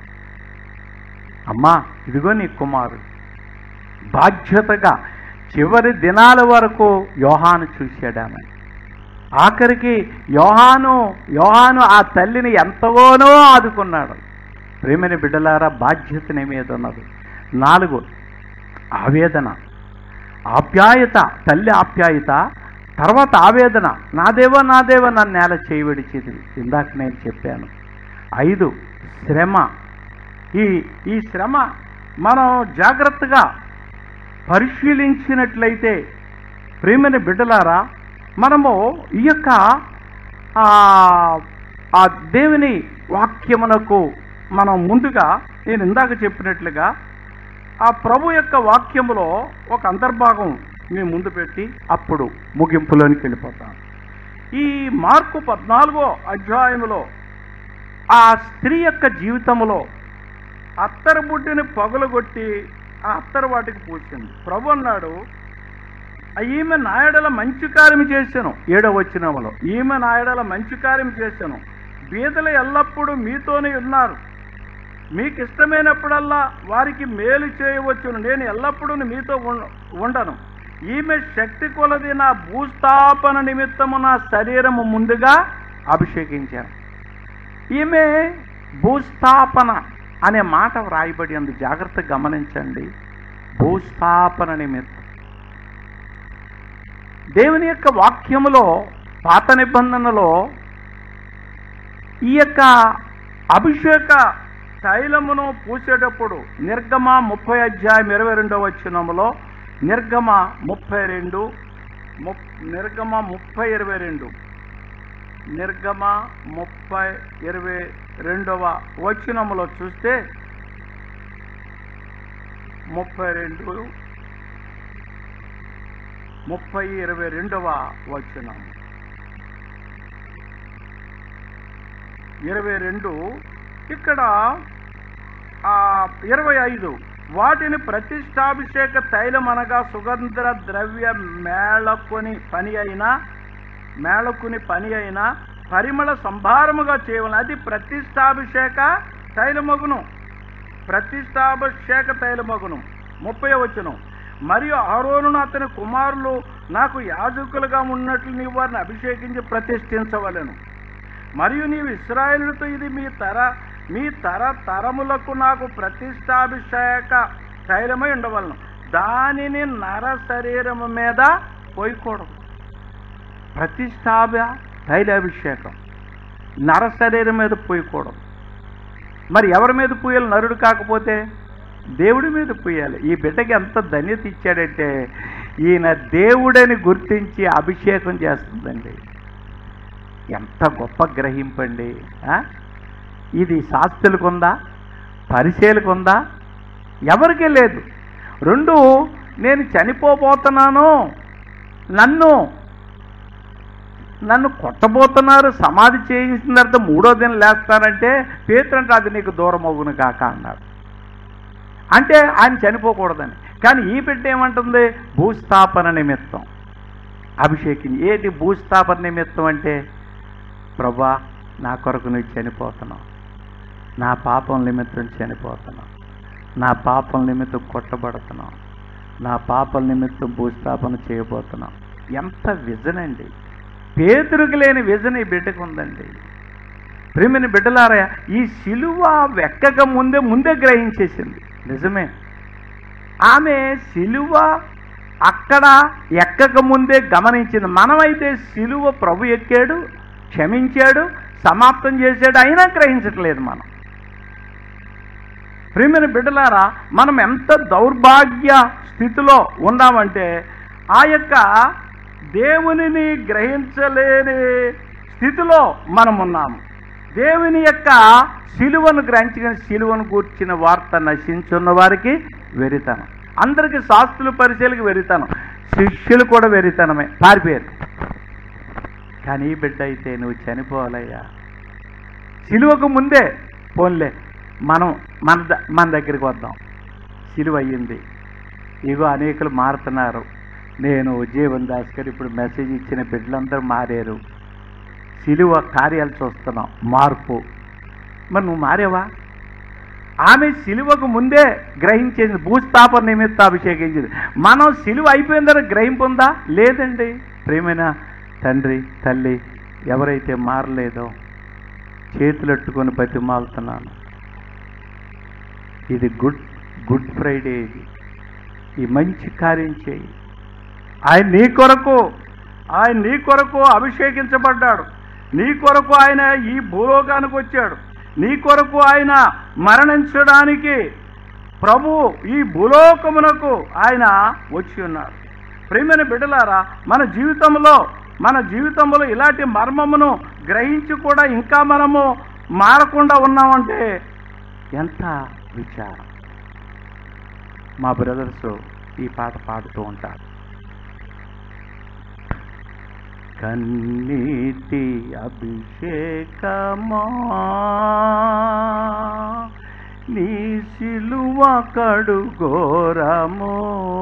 అమ్మా ఇదిగో నీ కుమారుడు బాధ్యతగా చివరి దినాల వరకు యోహాను చూశాడు ఆమె ఆఖరికి యోహాను యోహాను ఆ తల్లిని ఎంతగానో ఆదుకున్నాడు ప్రేమని బిడ్డలారా బాధ్యత నీ మీద ఉన్నది నాలుగు ఆవేదన ఆప్యాయత తల్లి ఆప్యాయత తర్వాత ఆవేదన నాదేవో నాదేవో నన్ను నేల చేయబడిచేది ఇందాక నేను చెప్పాను ఐదు శ్రమ ఈ ఈ శ్రమ మనం జాగ్రత్తగా పరిశీలించినట్లయితే ప్రేమని బిడ్డలారా మనము ఈ యొక్క ఆ, ఆ దేవుని వాక్యమునకు మనం ముందుగా నేను ఇందాక చెప్పినట్లుగా ఆ ప్రభు యొక్క వాక్యములో ఒక అంతర్భాగం మీ ముందు పెట్టి అప్పుడు ముగింపులోనికి వెళ్ళిపోతాం ఈ మార్కు పద్నాలుగో అధ్యాయములో ఆ స్త్రీ యొక్క జీవితంలో అత్తరు బుడ్డిని పగులగొట్టి ఆ అత్తరు వాటికి పూసింది ప్రభు అన్నాడు "ఆ ఈమె నాయడల మంచి కార్యం చేశాను ఏడో వచ్చినములో ఈమె నాయడల మంచి కార్యం చేశాను బీదలు ఎల్లప్పుడూ మీతోనే ఉన్నారు మీకు ఇష్టమైనప్పుడల్లా వారికి మేలు చేయవచ్చును నేను ఎల్లప్పుడూ మీతో ఉండ- ఉండను ఈమె శక్తి కొలది నా భూస్థాపన నిమిత్తము నా శరీరము ముందుగా అభిషేకించాను ఈమె భూస్థాపన అనే మాట వ్రాయబడి ఉంది జాగ్రత్త గమనించండి భూస్థాపన నిమిత్తం దేవుని యొక్క వాక్యములో పాత నిబంధనలో ఈ యొక్క అభిషేక తైలమును పూసేటప్పుడు నిర్గమ ముప్పై అధ్యాయం ఇరవై రెండవ వచ్చినములో నిర్గమ ముప్పై రెండు ముప్ నిర్గమ ముప్పై ఇరవై రెండు నిర్గమ ముప్పై ఇరవై రెండవ వచనములో చూస్తే ముప్పై రెండు ముప్పై ఇరవై రెండవ వచనం ఇరవై రెండు ఇక్కడ ఆ, ఇరవై ఐదు వాటిని ప్రతిష్టాభిషేక తైలం అనగా సుగంధ ద్రవ్య మేళకొని పని అయినా మేళకుని పని అయినా పరిమళ సంభారముగా చేయవలెను అది ప్రతిష్టాభిషేక తైలమగును ప్రతిష్టాభిషేక తైలమగును ముప్పై వచ్చును మరియు ఆరోనును అతని కుమారులు నాకు యాజకులుగా ఉన్నట్లు నీవు వారిని అభిషేకించి ప్రతిష్ఠించవలెను మరియు నీవు ఇస్రాయేలుతో ఇది మీ తర మీ తర తరములకు నాకు ప్రతిష్టాభిషేక తైలమై ఉండవలను దానిని నర శరీరము మీద పోయకూడదు ప్రతిష్టాభ తైలాభిషేకం నర శరీరం మీద పోయకూడదు మరి ఎవరి మీద పూయాలి నరుడు కాకపోతే దేవుడి మీద పూయాలి ఈ బిడ్డకి ఎంత ధన్యత ఇచ్చాడంటే ఈయన దేవుడని గుర్తించి అభిషేకం చేస్తుందండి ఎంత గొప్ప గ్రహింపండి ఆ? ఇది శాస్త్రులకు ఉందా పరిచయలకు ఉందా ఎవరికీ లేదు రెండు నేను చనిపోబోతున్నాను నన్ను నన్ను కొట్టబోతున్నారు సమాధి చేయించిన తర్వాత మూడో దినం లేస్తానంటే పేతురంటే అది నీకు దూరం అవ్వును కాక అన్నాడు అంటే ఆయన చనిపోకూడదని కానీ ఈ బిడ్డ ఏమంటుంది భూస్థాపన నిమిత్తం అభిషేకించి ఏంటి భూస్థాపన నిమిత్తం అంటే ప్రభా నా కొరకు నువ్వు చనిపోతున్నావు నా పాపం నిమిత్తం చనిపోతున్నావు నా పాపం నిమిత్తం కొట్టబడుతున్నావు నా పాపం నిమిత్తం భూస్థాపన చేయబోతున్నావు ఎంత విజన్ అండి పేదరికి లేని విజన్ ఈ బిడ్డకు ఉందండి ప్రేమిని బిడ్డలారా ఈ శిలువ వెక్కక ముందే ముందే గ్రహించేసింది నిజమే ఆమె శిలువ అక్కడ ఎక్కక ముందే గమనించింది మనమైతే శిలువ ప్రభు ఎక్కాడు క్షమించాడు సమాప్తం చేశాడు అయినా గ్రహించట్లేదు మనం ప్రియమైన బిడ్డలారా మనం ఎంత దౌర్భాగ్య స్థితిలో ఉన్నామంటే ఆ యొక్క దేవునిని గ్రహించలేని స్థితిలో మనం ఉన్నాము దేవుని యొక్క శిలువను గ్రహించిన శిలువను కూర్చిన వార్త నశించున్న వారికి వెరితనం అందరికీ శాస్త్రుల పరిచయలకు వెరితనం శిష్యులు కూడా వెరితనమే పారిపోయారు కానీ ఈ బిడ్డ అయితే నువ్వు చనిపోవాలయ్యా సిలువకు ముందే పోన్లే మనం మన ద- మన దగ్గరికి వద్దాం సిలువ అయ్యింది ఇగో అనేకులు మారుతున్నారు నేను జీవన్ దాస్ గారు ఇప్పుడు మెసేజ్ ఇచ్చిన బిడ్డలందరూ మారారు సిలువ కార్యాలు చూస్తున్నాం మార్పు మరి నువ్వు మారేవా ఆమె సిలువకు ముందే గ్రహించేది భూస్థాపన నిమిత్త అభిషేకించింది మనం సిలువ అయిపోయిన తర్వాత గ్రహింపు ఉందా లేదండి ప్రేమైన తండ్రి తల్లి ఎవరైతే మారలేదో చేతులెట్టుకొని బతిమాలుతున్నాను ఇది గుడ్ గుడ్ ఫ్రైడే ఇది ఈ మంచి కార్యం చేయి ఆయన నీ కొరకు ఆయన నీ కొరకు అభిషేకించబడ్డాడు నీ కొరకు ఆయన ఈ భూలోకానికి వచ్చాడు నీ కొరకు ఆయన మరణించడానికి ప్రభు ఈ భూలోకమునకు ఆయన వచ్చి ఉన్నాడు ప్రేమైన బిడ్డలారా మన జీవితంలో మన జీవితంలో ఇలాంటి మర్మమును గ్రహించి కూడా ఇంకా మనము మారకుండా ఉన్నామంటే ఎంత విచారం మా బ్రదర్స్ ఈ పాట పాడుతూ ఉంటారు కన్నీటి అభిషేకమా నీ సిలువ కడుగోరము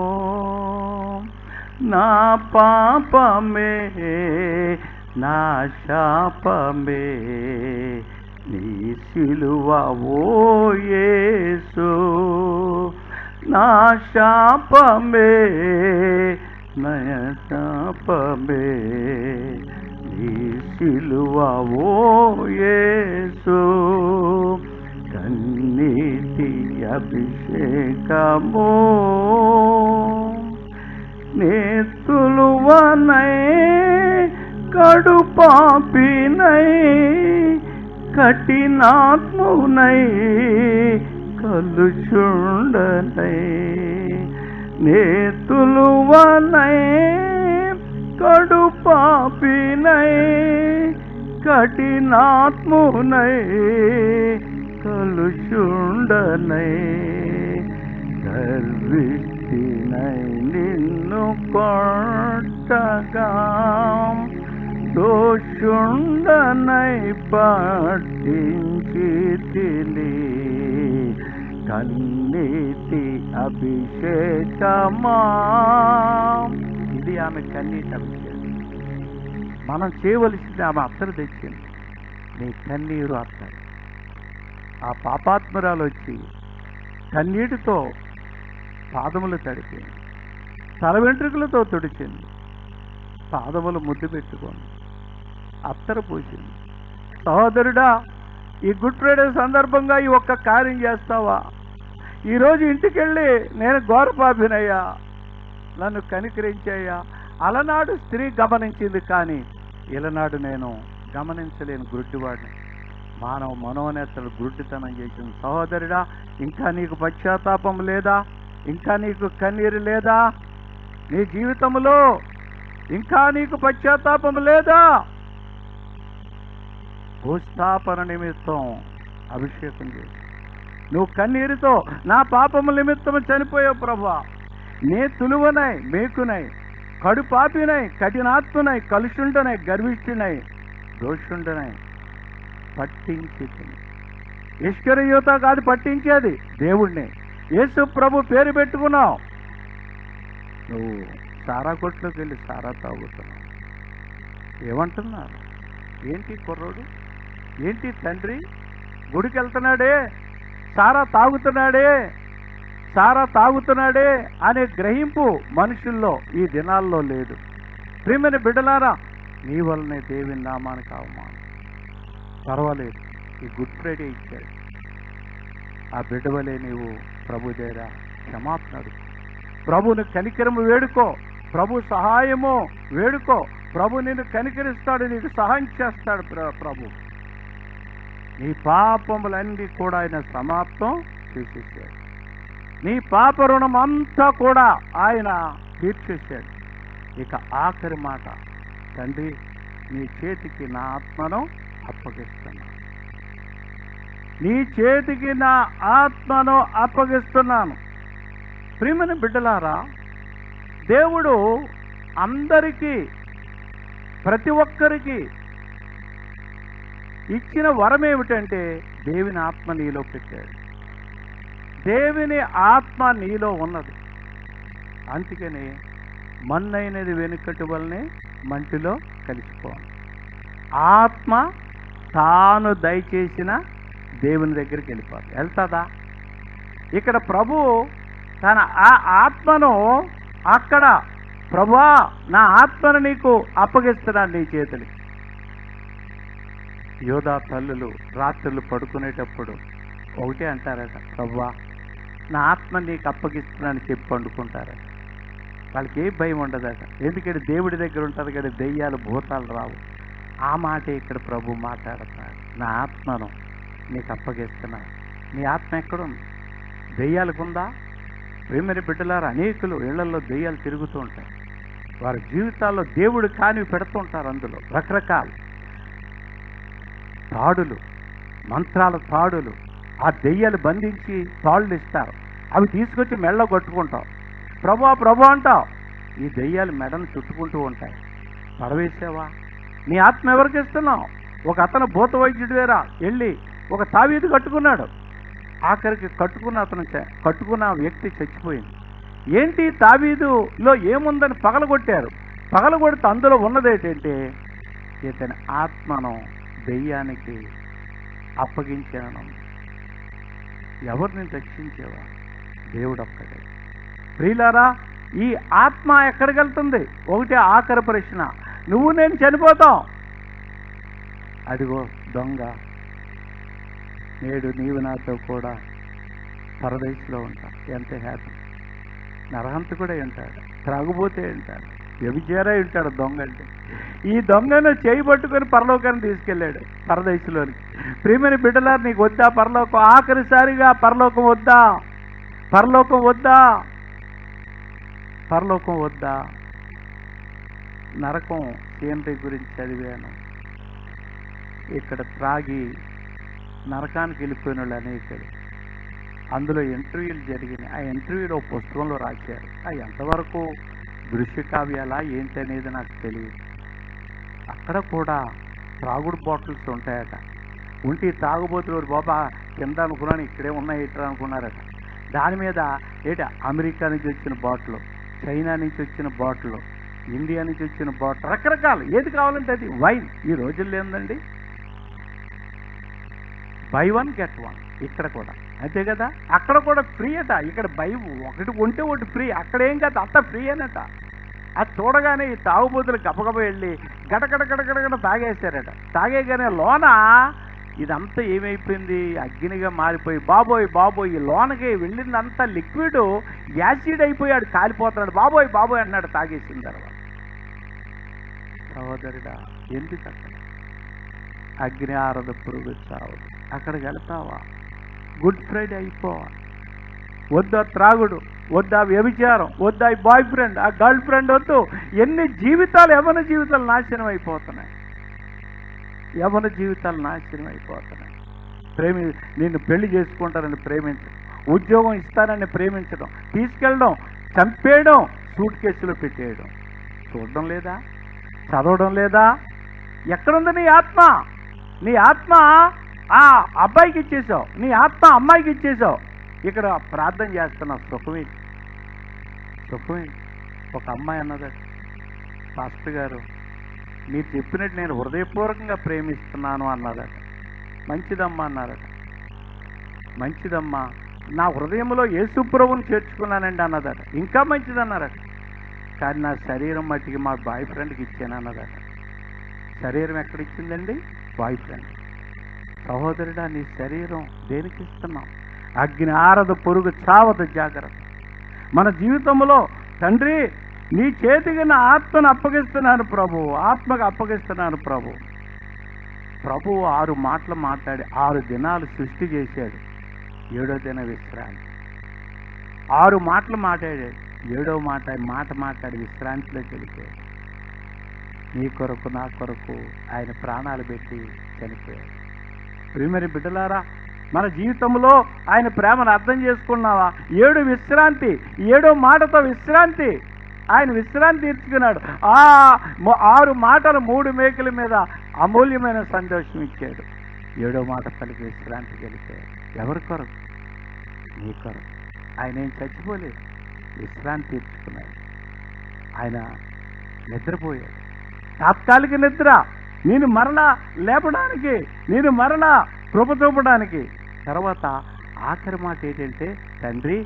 నా పాపమే నా శాపమే నీ సిలువ ఓ యేసు నా శాపమే నయ శాపమే నీ సిలువ ఓ యేసు కన్నీటి అభిషేకము నేతులువనై కడుపాపినై కఠినాత్మునై కలుచుండనై నేతులువనై కడుపాపినై కఠినాత్మునై కలుచుండనై గర్విష్టినై నిన్ను కొట్టగా దోషుండనై పట్టించి తిని కన్నీటి అభిషేకమా ఇది ఆమె కన్నీటి అభిషేకం మనం చేయవలసింది ఆమె అత్తరు తెచ్చింది నీ కన్నీరు అత్తరు ఆ పాపాత్మరాలు వచ్చి కన్నీటితో పాదములు తడిపింది తల వెంట్రుకలతో తుడిచింది పాదములు ముద్దు పెట్టుకొని అత్తరు పూసింది సహోదరుడా ఈ గుడ్ ఫ్రైడే సందర్భంగా ఈ ఒక్క కార్యం చేస్తావా ఈరోజు ఇంటికెళ్ళి నేను ఘోరపాపినయ్యా నన్ను కనికరించాయ్యా అలనాడు స్త్రీ గమనించింది కానీ ఇలనాడు నేను గమనించలేని గుడ్డివాడిని మానవ మనోనేతలు గుడ్డితనం చేసిన సహోదరుడా ఇంకా నీకు పశ్చాత్తాపం లేదా ఇంకా నీకు కన్నీరు లేదా నీ జీవితంలో ఇంకా నీకు పశ్చాత్తాపం లేదా భూస్థాపన నిమిత్తం అభిషేకం చేసి నువ్వు కన్నీరుతో నా పాపము నిమిత్తము చనిపోయావు ప్రభా నే తులువనై మేకునై కడు పాపినై కఠినాత్మనై కలుషుండనై గర్విష్ఠునై దోషుండనై పట్టించి ఇష్కరయుత కాదు పట్టించేది దేవుణ్ణి యేసు ప్రభు పేరు పెట్టుకున్నావు నువ్వు సారా కొట్లోకి వెళ్ళి సారా తాగుతున్నావు ఏమంటున్నారు ఏంటి కుర్రోడు ఏంటి తండ్రి గుడికి వెళ్తున్నాడే సారా తాగుతున్నాడే సారా తాగుతున్నాడే అనే గ్రహింపు మనుషుల్లో ఈ దినాల్లో లేదు ప్రియమైన బిడ్డలారా నీ వల్లనే దేవుని నామానికి అవమానం పర్వాలేదు ఈ గుడ్ ఫ్రైడే ఇచ్చాడు ఆ బిడ్డ వలె నీవు ప్రభు దగ్గర క్షమాపణ అడుగు ప్రభుని కనికరము వేడుకో ప్రభు సహాయము వేడుకో ప్రభు నిన్ను కనికరిస్తాడు నీకు సహాయం చేస్తాడు ప్ర- ప్రభు నీ పాపములన్నీ కూడా ఆయన సమాప్తం చేసేసాడు నీ పాప రుణం అంతా కూడా ఆయన తీర్చేశాడు ఇక ఆఖరి మాట తండ్రి నీ చేతికి నా ఆత్మను అప్పగిస్తున్నాను నీ చేతికి నా ఆత్మను అప్పగిస్తున్నాను ప్రియమైన బిడ్డలారా దేవుడు అందరికీ ప్రతి ఒక్కరికి ఇచ్చిన వరం ఏమిటంటే దేవుని ఆత్మ నీలో పెట్టాడు దేవుని ఆత్మ నీలో ఉన్నది అందుకని మన్నైనది వెనుకటి వల్లనే మంటిలో కలిసిపోవాలి ఆత్మ తాను దయచేసిన దేవుని దగ్గరికి వెళ్ళిపోవాలి వెళ్తుందా ఇక్కడ ప్రభు తన ఆ ఆత్మను అక్కడ ప్రభువా నా ఆత్మను నీకు అప్పగిస్తున్నాను నీ చేతులు యోధా తల్లులు రాత్రులు పడుకునేటప్పుడు ఒకటే అంటారట ప్రభువా నా ఆత్మ నీకు అప్పగిస్తున్నాను చెప్పి పండుకుంటారట వాళ్ళకి ఏ భయం ఉండదట ఎందుకంటే దేవుడి దగ్గర ఉంటుంది కదా దెయ్యాలు భూతాలు రావు ఆ మాటే ఇక్కడ ప్రభు మాట్లాడుతున్నాడు నా ఆత్మను నీకు అప్పగిస్తున్నా నీ ఆత్మ ఎక్కడుంది దెయ్యాలకు ఉందా ప్రేమని బిడ్డలారు అనేకులు ఇళ్లలో దెయ్యాలు తిరుగుతూ ఉంటాయి వారి జీవితాల్లో దేవుడు కానివి పెడుతూ ఉంటారు అందులో రకరకాలు తాడులు మంత్రాల తాడులు ఆ దెయ్యాలు బంధించి తాళ్ళు ఇస్తారు అవి తీసుకొచ్చి మెళ్ళ కొట్టుకుంటాం ప్రభా ప్రభా అంటావు ఈ దెయ్యాలు మెడను చుట్టుకుంటూ ఉంటాయి పడవేసావా నీ ఆత్మ ఎవరికి ఇస్తున్నావు ఒక అతను భూత వైద్యుడు వేరా వెళ్ళి ఒక తావీదు కట్టుకున్నాడు ఆఖరికి కట్టుకున్న అతను చ- కట్టుకున్న వ్యక్తి చచ్చిపోయింది ఏంటి తావీదులో ఏముందని పగలగొట్టారు పగలగొడితే అందులో ఉన్నది ఏంటంటే ఇతని ఆత్మను దెయ్యానికి అప్పగించాను ఎవరిని రక్షించేవా దేవుడు ఒక్కడే ప్రియులారా ఈ ఆత్మ ఎక్కడికి వెళ్తుంది ఒకటి ఆఖరి ప్రశ్న నువ్వు నేను చనిపోతాం అదిగో దొంగ నేడు నీవు నాతో కూడా పరదేశంలో ఉంటా ఎంత హ్యాపీ నరహంతకుడే ఉంటాడు త్రాగుబోతే ఉంటాడు వ్యభిచారే ఉంటాడు దొంగ అంటే ఈ దొంగను చేయి పట్టుకొని పరలోకాన్ని తీసుకెళ్ళాడు పరదేశంలోనికి ప్రియమైన బిడ్డలారు నీకు వద్దా పరలోకం ఆఖరిసారిగా పరలోకం వద్దా పరలోకం వద్దా పరలోకం వద్దా నరకం సీనరీ గురించి చదివాను ఇక్కడ త్రాగి నరకానికి వెళ్ళిపోయిన వాళ్ళు అనేకలు అందులో ఇంటర్వ్యూలు జరిగినాయి ఆ ఇంటర్వ్యూలో ఒక పుస్తకంలో రాశారు ఆ ఎంతవరకు దృశ్య కావ్యాలా ఏంటి అనేది నాకు తెలియదు అక్కడ కూడా త్రాగుడు బాటిల్స్ ఉంటాయట ఉంటే ఈ తాగుబోతులు బాబా కింద అనుకున్నాను ఇక్కడే ఉన్నాయి ఇట్లా అనుకున్నారట దాని మీద ఏంటి అమెరికా నుంచి వచ్చిన బాటిల్ చైనా నుంచి వచ్చిన బాటిల్ ఇండియా నుంచి వచ్చిన బాటిల్ రకరకాలు ఏది కావాలంటే అది వైన్ ఈ రోజుల్లో ఏందండి బై వన్ గెట్ వన్ ఇక్కడ కూడా అంతే కదా అక్కడ కూడా ఫ్రీ అట ఇక్కడ బై ఒకటి కొంటే ఒకటి ఫ్రీ అక్కడ ఏం కాదు అంత ఫ్రీ అనట అది చూడగానే ఈ తాగుబోతులు గబగబ వెళ్ళి గడగడ గడగడగడ తాగేశారట తాగేగానే లోన ఇదంతా ఏమైపోయింది అగ్నిగా మారిపోయి బాబోయ్ బాబోయ్ ఈ లోనకి వెళ్ళిందంతా లిక్విడ్ యాసిడ్ అయిపోయాడు కాలిపోతున్నాడు బాబోయ్ బాబోయ్ అన్నాడు తాగేసిన తర్వాత సహోదరుడా ఎందుకు అక్కడ అగ్ని ఆరద పురుగు చావు అక్కడికి వెళ్తావా గుడ్ ఫ్రైడే అయిపోవా వద్దా త్రాగుడు వద్దా వ్యభిచారం వద్దా ఈ బాయ్ ఫ్రెండ్ ఆ గర్ల్ ఫ్రెండ్ వద్దు ఎన్ని జీవితాలు ఎవరి జీవితాలు నాశనం అయిపోతున్నాయి యవన జీవితాలు నాశనం అయిపోతున్నాయి ప్రేమి నిన్ను పెళ్లి చేసుకుంటానని ప్రేమించడం ఉద్యోగం ఇస్తానని ప్రేమించడం తీసుకెళ్ళడం చంపేయడం సూట్ కేసులో పెట్టేయడం చూడడం లేదా చదవడం లేదా ఎక్కడుంది నీ ఆత్మ నీ ఆత్మ ఆ అబ్బాయికి ఇచ్చేసావు నీ ఆత్మ అమ్మాయికి ఇచ్చేసావు ఇక్కడ ప్రార్థన చేస్తున్నావు సుఖమే సుఖమే ఒక అమ్మాయి అన్నదట పాస్టర్ గారు మీరు చెప్పినట్టు నేను హృదయపూర్వకంగా ప్రేమిస్తున్నాను అన్నదట మంచిదమ్మా అన్నారట మంచిదమ్మా నా హృదయంలో యేసుప్రభుని చేర్చుకున్నానండి అన్నదట ఇంకా మంచిదన్నారట కానీ నా శరీరం మట్టికి మా బాయ్ ఫ్రెండ్కి ఇచ్చాను అన్నదట శరీరం ఎక్కడ ఇచ్చిందండి బాయ్ ఫ్రెండ్ సహోదరుడా నీ శరీరం దేనికి ఇస్తున్నాం అగ్ని ఆరదు పొరుగు చావదు జాగ్రత్త మన జీవితంలో తండ్రి నీ చేతికి నా ఆత్మను అప్పగిస్తున్నాను ప్రభు ఆత్మకు అప్పగిస్తున్నాను ప్రభు ప్రభు ఆరు మాటలు మాట్లాడి ఆరు దినాలు సృష్టి చేశాడు ఏడో దిన విశ్రాంతి ఆరు మాటలు మాట్లాడాడు ఏడో మాట మాట మాట్లాడి విశ్రాంతిలోకి వెళ్ళిపోయాడు నీ కొరకు నా కొరకు ఆయన ప్రాణాలు పెట్టి చనిపోయాడు ప్రియమరి బిడ్డలారా మన జీవితంలో ఆయన ప్రేమను అర్థం చేసుకున్నావా ఏడు విశ్రాంతి ఏడో మాటతో విశ్రాంతి ఆయన విశ్రాంతి తీర్చుకున్నాడు ఆ మొ- ఆరు మాటలు మూడు మేకల మీద అమూల్యమైన సంతోషం ఇచ్చాడు ఏడో మాట పలికి విశ్రాంతి గెలిపాడు ఎవరి కొరకు నీ కొరకు ఆయన ఏం చచ్చిపోలేదు విశ్రాంతి తీర్చుకున్నాడు ఆయన నిద్రపోయాడు తాత్కాలిక నిద్ర నేను మరలా లేపడానికి నేను మరలా కృప చూపడానికి తర్వాత ఆఖరి మాట ఏంటంటే తండ్రి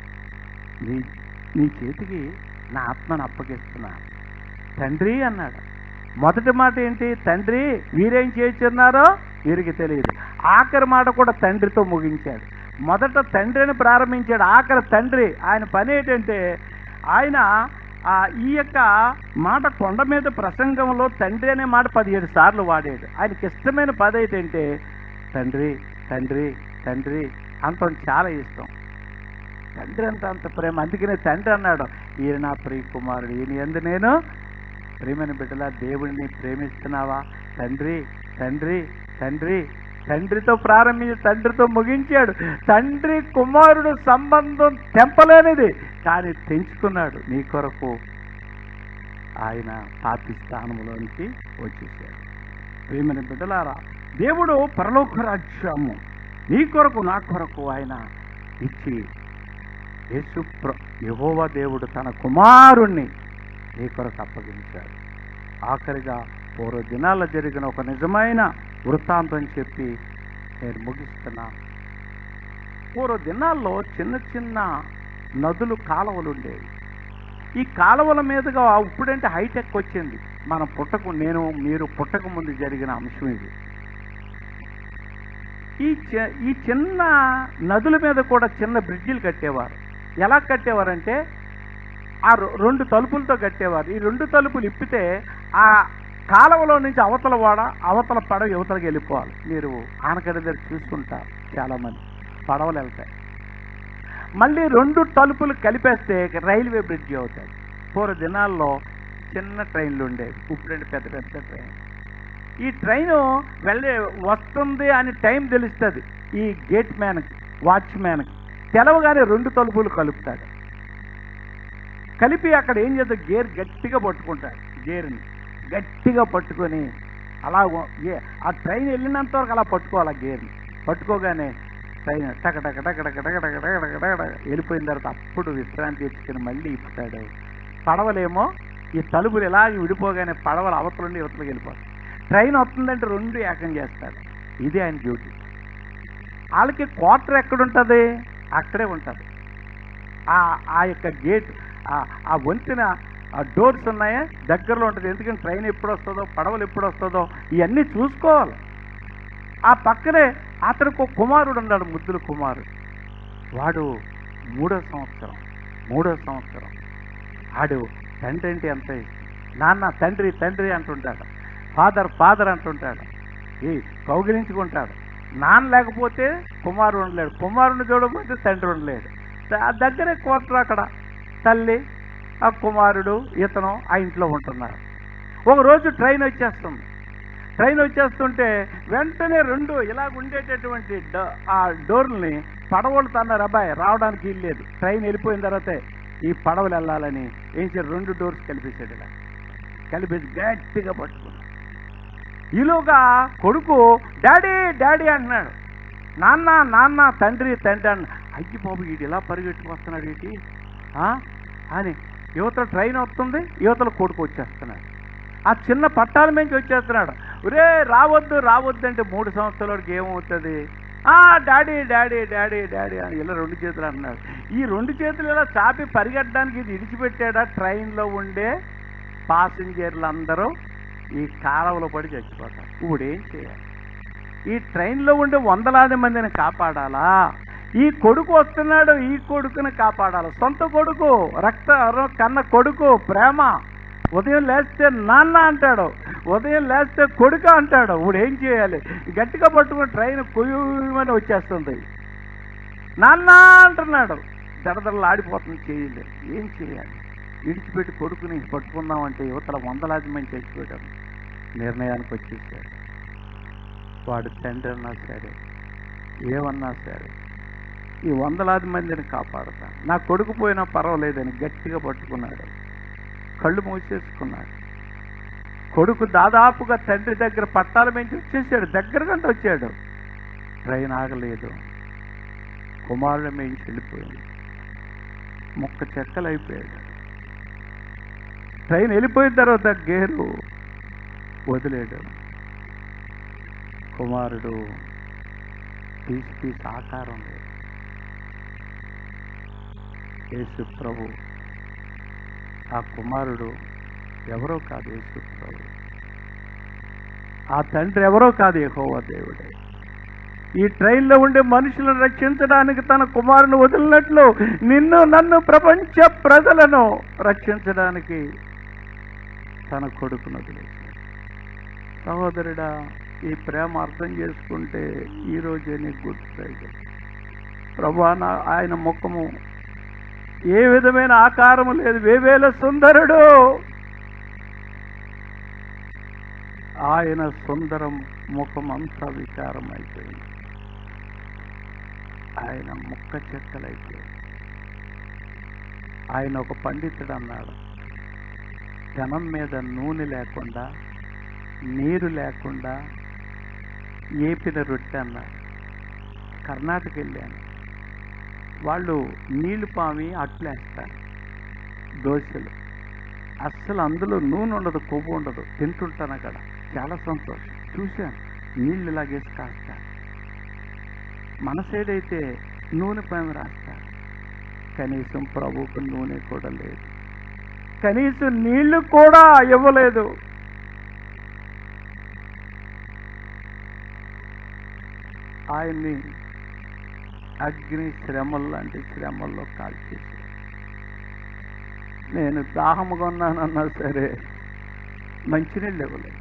నీ నీ చేతికి నా ఆత్మను అప్పగిస్తున్నాను తండ్రి అన్నాడు మొదటి మాట ఏంటి తండ్రి వీరేం చేస్తున్నారో వీరికి తెలియదు ఆఖరి మాట కూడా తండ్రితో ముగించాడు మొదట తండ్రిని ప్రారంభించాడు ఆఖరి తండ్రి ఆయన పని ఏంటంటే ఆయన ఆ, ఈ యొక్క మాట కొండ మీద ప్రసంగంలో తండ్రి అనే మాట పదిహేడు సార్లు వాడాడు ఆయనకి ఇష్టమైన పద ఏంటంటే తండ్రి తండ్రి తండ్రి అంత చాలా ఇష్టం తండ్రి అంత అంత ప్రేమ అందుకనే తండ్రి అన్నాడు ఈయన నా ప్రియ కుమారుడు ఈయన ఎందు నేను ప్రేమని బిడ్డలా దేవుడిని ప్రేమిస్తున్నావా తండ్రి తండ్రి తండ్రి తండ్రితో ప్రారంభించి తండ్రితో ముగించాడు తండ్రి కుమారుడు సంబంధం తెంపలేనిది కానీ తెంచుకున్నాడు నీ కొరకు ఆయన పాపి స్థానంలోనికి వచ్చేసాడు ప్రేమని బిడ్డలారా దేవుడు పరలోక రాజ్యము నీ కొరకు నా కొరకు ఆయన ఇచ్చి యేసు ప్ర- యెహోవా దేవుడు తన కుమారుణ్ణి నీ కొరకు అప్పగించాడు ఆఖరిగా పూర్వ దినాల్లో జరిగిన ఒక నిజమైన వృత్తాంతం చెప్పి నేను ముగిస్తున్నా పూర్వ దినాల్లో చిన్న చిన్న నదులు కాలువలు ఉండేవి ఈ కాలువల మీదుగా ఇప్పుడంటే హైటెక్ వచ్చింది మనం పుట్టకు నేను మీరు పుట్టక ముందు జరిగిన అంశం ఇది ఈ చి- ఈ చిన్న నదుల మీద కూడా చిన్న బ్రిడ్జిలు కట్టేవారు ఎలా కట్టేవారంటే ఆ రొ- రెండు తలుపులతో కట్టేవారు ఈ రెండు తలుపులు ఇప్పితే ఆ కాలువలో నుంచి అవతల వాడ అవతల పడవ యువతలకి వెళ్ళిపోవాలి మీరు ఆనకడ దగ్గర చూసుకుంటారు చాలామంది పడవలు వెళ్తాయి మళ్ళీ రెండు తలుపులు కలిపేస్తే రైల్వే బ్రిడ్జి అవుతాయి పూర్వ దినాల్లో చిన్న ట్రైన్లు ఉండేవి ఇప్పుడంటే పెద్ద పెద్ద ట్రైన్ ఈ ట్రైన్ వెళ్ళే వస్తుంది అని టైం తెలుస్తుంది ఈ గేట్ మ్యాన్కి వాచ్మ్యాన్కి తెలవగానే రెండు తలుపులు కలుపుతాడు కలిపి అక్కడ ఏం చేస్తాడు గేర్ గట్టిగా పట్టుకుంటాడు గేర్ని గట్టిగా పట్టుకొని అలా ఉ- ఏ- ఆ ట్రైన్ వెళ్ళినంత వరకు అలా పట్టుకోవాలి ఆ గేర్ని పట్టుకోగానే ట్రైన్ టక టక టక టక టక టక టక టక టక టక వెళ్ళిపోయిన తర్వాత అప్పుడు విశ్రాంతి తెచ్చుకొని మళ్ళీ ఇప్పుతాడు పడవలేమో ఈ తలుపులు ఇలాగ విడిపోగానే పడవలు అవతల నుండి యువతలకు వెళ్ళిపోతాయి ట్రైన్ వస్తుందంటే రెండు ఏకం చేస్తాడు ఇది ఆయన డ్యూటీ వాళ్ళకి క్వార్టర్ ఎక్కడుంటుంది అక్కడే ఉంటుంది ఆ ఆ యొక్క గేట్ ఆ- ఆ వంతెన ఆ డోర్స్ ఉన్నాయా దగ్గరలో ఉంటుంది ఎందుకంటే ట్రైన్ ఎప్పుడు వస్తుందో పడవలు ఎప్పుడు వస్తుందో ఇవన్నీ చూసుకోవాలి ఆ పక్కనే అతనికి ఒక కుమారుడు ఉన్నాడు ముద్దుల కుమారుడు వాడు మూడో సంవత్సరం మూడో సంవత్సరం ఆడు తండ్రి అంటే ఎంత ఇష్టం నాన్న తండ్రి తండ్రి అంటుంటాడు ఫాదర్ ఫాదర్ అంటుంటాడు ఈ కౌగిలించుకుంటాడు నాన్న లేకపోతే కుమారుడు ఉండలేడు కుమారుని చూడకపోతే తండ్రి ఉండలేడు ద- దగ్గరే క్వార్టర్ అక్కడ తల్లి ఆ కుమారుడు ఇతను ఆ ఇంట్లో ఉంటున్నారు ఒక రోజు ట్రైన్ వచ్చేస్తుంది ట్రైన్ వచ్చేస్తుంటే వెంటనే రెండు ఇలాగ ఉండేటటువంటి డ- ఆ డోర్ని పడవలు తన్నారు అబ్బాయి రావడానికి వీలు లేదు ట్రైన్ వెళ్ళిపోయిన తర్వాతే ఈ పడవలు వెళ్ళాలని ఏం చేయాలి రెండు డోర్స్ కలిపేసాడు ఇలా కలిపేసి గట్టిగా పట్టుకున్నాడు ఈలోగా కొడుకు డాడీ డాడీ అంటున్నాడు నాన్న నాన్న తండ్రి తండ్రి అన్న అయ్యి బాబు వీడు ఇలా పరిగెట్టుకు వస్తున్నాడు ఏంటి ఆ? అని యువతల ట్రైన్ వస్తుంది యువతల కొడుకు వచ్చేస్తున్నాడు ఆ చిన్న పట్టాల నుంచి వచ్చేస్తున్నాడు ఒరే రావద్దు రావద్దు అంటే మూడు సంవత్సరాలకి ఏమవుతుంది ఆ డాడీ డాడీ డాడీ డాడీ అని ఇలా రెండు చేతులు అంటున్నాడు ఈ రెండు చేతులు ఇలా చాపి పరిగెట్టడానికి ఇది ఇడిచిపెట్టాడా ట్రైన్లో ఉండే పాసింజర్లు అందరూ ఈ కాలువలో పడి చచ్చిపోతారు ఇప్పుడు ఏం చేయాలి ఈ ట్రైన్లో ఉండే వందలాది మందిని కాపాడాలా ఈ కొడుకు వస్తున్నాడు ఈ కొడుకుని కాపాడాలి సొంత కొడుకు రక్త కన్న కొడుకు ప్రేమ ఉదయం లేస్తే నాన్న అంటాడు ఉదయం లేస్తే కొడుకు అంటాడు ఇప్పుడు ఏం చేయాలి గట్టిగా పట్టుకుని ట్రైన్ కొయ్యమని వచ్చేస్తుంది నాన్న అంటున్నాడు దడదడలు ఆడిపోతుంది చేయలేదు ఏం చేయాలి విడిచిపెట్టి కొడుకుని పట్టుకుందామంటే యువతల వందలాది మంది చచ్చిపోయాడు నిర్ణయానికి వచ్చేసాడు వాడు తండ్రి అన్నా సరే ఏమన్నా సరే ఈ వందలాది మందిని కాపాడుతా నా కొడుకు పోయినా పర్వాలేదని గట్టిగా పట్టుకున్నాడు కళ్ళు మూసేసుకున్నాడు కొడుకు దాదాపుగా తండ్రి దగ్గర పట్టాల నుంచి వచ్చేసాడు దగ్గరకంటే వచ్చాడు ట్రైన్ ఆగలేదు కుమారుడు మేంచి వెళ్ళిపోయింది ముక్క చెక్కలు అయిపోయాడు ట్రైన్ వెళ్ళిపోయిన తర్వాత గేరు వదిలేడు కుమారుడు తీసి తీసి ఆకారం లేదు యేసు ప్రభు ఆ కుమారుడు ఎవరో కాదు యేసు ప్రభు ఆ తండ్రి ఎవరో కాదు యెహోవా దేవుడే ఈ ట్రైన్లో ఉండే మనుషులను రక్షించడానికి తన కుమారుని వదిలినట్లు నిన్ను నన్ను ప్రపంచ ప్రజలను రక్షించడానికి తన కొడుకును వదిలేశాడు సహోదరుడా ఈ ప్రేమ అర్థం చేసుకుంటే ఈ రోజే నీ గుడ్ ఫ్రైడే ప్రభా నా ఆయన ముఖము ఏ విధమైన ఆకారము లేదు వేవేల సుందరుడు ఆయన సుందరం ముఖం అంతా వికారం అయిపోయింది ఆయన ముక్క చెక్కలైపోయింది ఆయన ఒక పండితుడు అన్నాడు జనం మీద నూనె లేకుండా నీరు లేకుండా ఏపిన రొట్టె అన్నారు కర్ణాటక వెళ్ళాను వాళ్ళు నీళ్లు పామి అట్లేస్తారు దోశలు అస్సలు అందులో నూనె ఉండదు కొవ్వు ఉండదు తింటుంటాను అక్కడ చాలా సంతోషం చూశాను నీళ్ళు ఇలాగేసి కాస్తారు మన సైడ్ అయితే నూనె పామి రాస్తారు కనీసం ప్రభువుకు నూనె కూడా లేదు కనీసం నీళ్లు కూడా ఇవ్వలేదు ఆయన్ని అగ్ని శ్రమలు లాంటి శ్రమల్లో కాల్చేసి నేను దాహముగా ఉన్నానన్నా సరే మంచినీళ్ళు ఇవ్వలేదు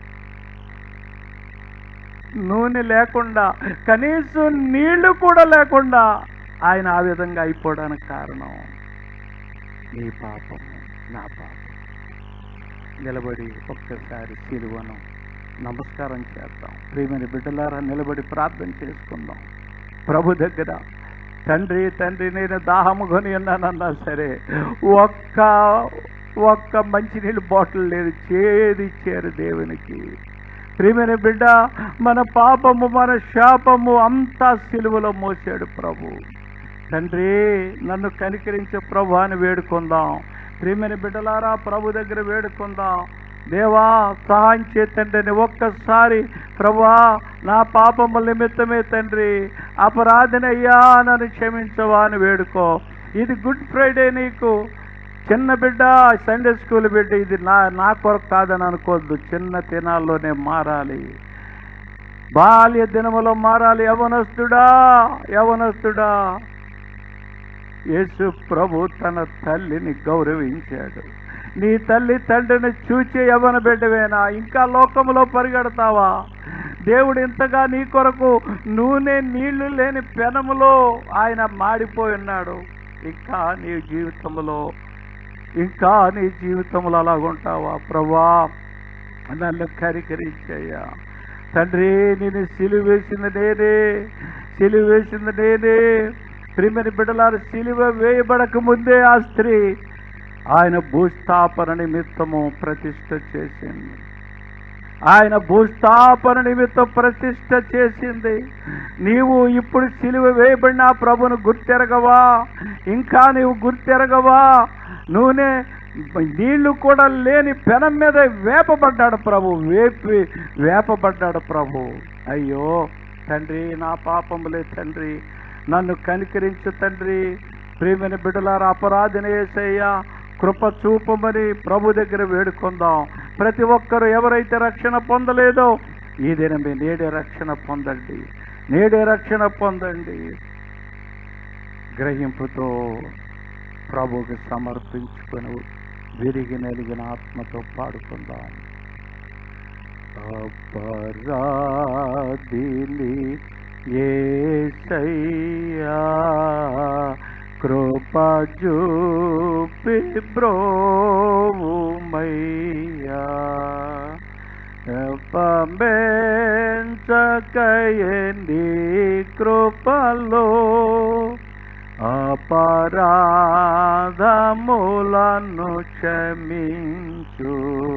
నూనె లేకుండా కనీసం నీళ్లు కూడా లేకుండా ఆయన ఆ విధంగా అయిపోవడానికి కారణం నీ పాపం నా పాపం నిలబడి ఒక్కసారి సిలువను నమస్కారం చేద్దాం ప్రియమైన బిడ్డలారా నిలబడి ప్రార్థన చేసుకుందాం ప్రభు దగ్గర తండ్రి తండ్రి నేను దాహము కొని ఉన్నానన్నా సరే ఒక్క ఒక్క మంచినీళ్ళు బాటిల్ లేదు చేది ఇచ్చారు దేవునికి ప్రియమైన బిడ్డ మన పాపము మన శాపము అంతా సిలువలో మోసాడు ప్రభు తండ్రి నన్ను కనికరించే ప్రభు అని వేడుకుందాం ప్రియమైన బిడ్డలారా ప్రభు దగ్గర వేడుకుందాం దేవా సహాయం చేతండి ఒక్కసారి ప్రభా నా పాపము నిమిత్తమే తండ్రి అపరాధినయ్యా నన్ను క్షమించవా అని వేడుకో ఇది గుడ్ ఫ్రైడే నీకు చిన్న బిడ్డ సండే స్కూల్ బిడ్డ ఇది నా నా కొరకు కాదని అనుకోవద్దు చిన్న తినాల్లోనే మారాలి బాల్య దినములో మారాలి యవనస్తుడా యవనస్తుడా యేసు ప్రభు తన తల్లిని గౌరవించాడు నీ తల్లి తండ్రిని చూచే యవన బిడ్డవేనా ఇంకా లోకములో పరిగెడతావా దేవుడు ఇంతగా నీ కొరకు నూనె నీళ్లు లేని పెనములో ఆయన మాడిపోయి ఉన్నాడు ఇంకా నీ జీవితంలో ఇంకా నీ జీవితంలో అలాగుంటావా ప్రభా నన్ను కరికరించయ్యా తండ్రి నేను సిలువ వేసింది నేనే సిలువ వేసింది నేనే ప్రిమిని బిడ్డలారు సిలువ వేయబడక ముందే ఆ స్త్రీ ఆయన భూస్థాపన నిమిత్తము ప్రతిష్ట చేసింది ఆయన భూస్థాపన నిమిత్తం ప్రతిష్ట చేసింది నీవు ఇప్పుడు సిలువ వేయబడిన ప్రభును గుర్తెరగవా ఇంకా నీవు గుర్తెరగవా నూనె నీళ్లు కూడా లేని పెనం మీద వేపబడ్డాడు ప్రభు వేపి వేపబడ్డాడు ప్రభు అయ్యో తండ్రి నా పాపములే తండ్రి నన్ను కనికరించు తండ్రి ప్రేమైన బిడ్డలారా అపరాధినేసయ్యా కృప చూపమని ప్రభు దగ్గర వేడుకుందాం ప్రతి ఒక్కరు ఎవరైతే రక్షణ పొందలేదో ఈ దినమే నేడే రక్షణ పొందండి నేడే రక్షణ పొందండి గ్రహింపుతో ప్రభుకి సమర్పించుకొని విరిగి నలిగిన ఆత్మతో పాడుకుందాం అపరాధిని ఏసయ్యా కృప చూపి బ్రోమయ్యా పంబెంచకయండి కృపలో అపరాధములను క్షమించు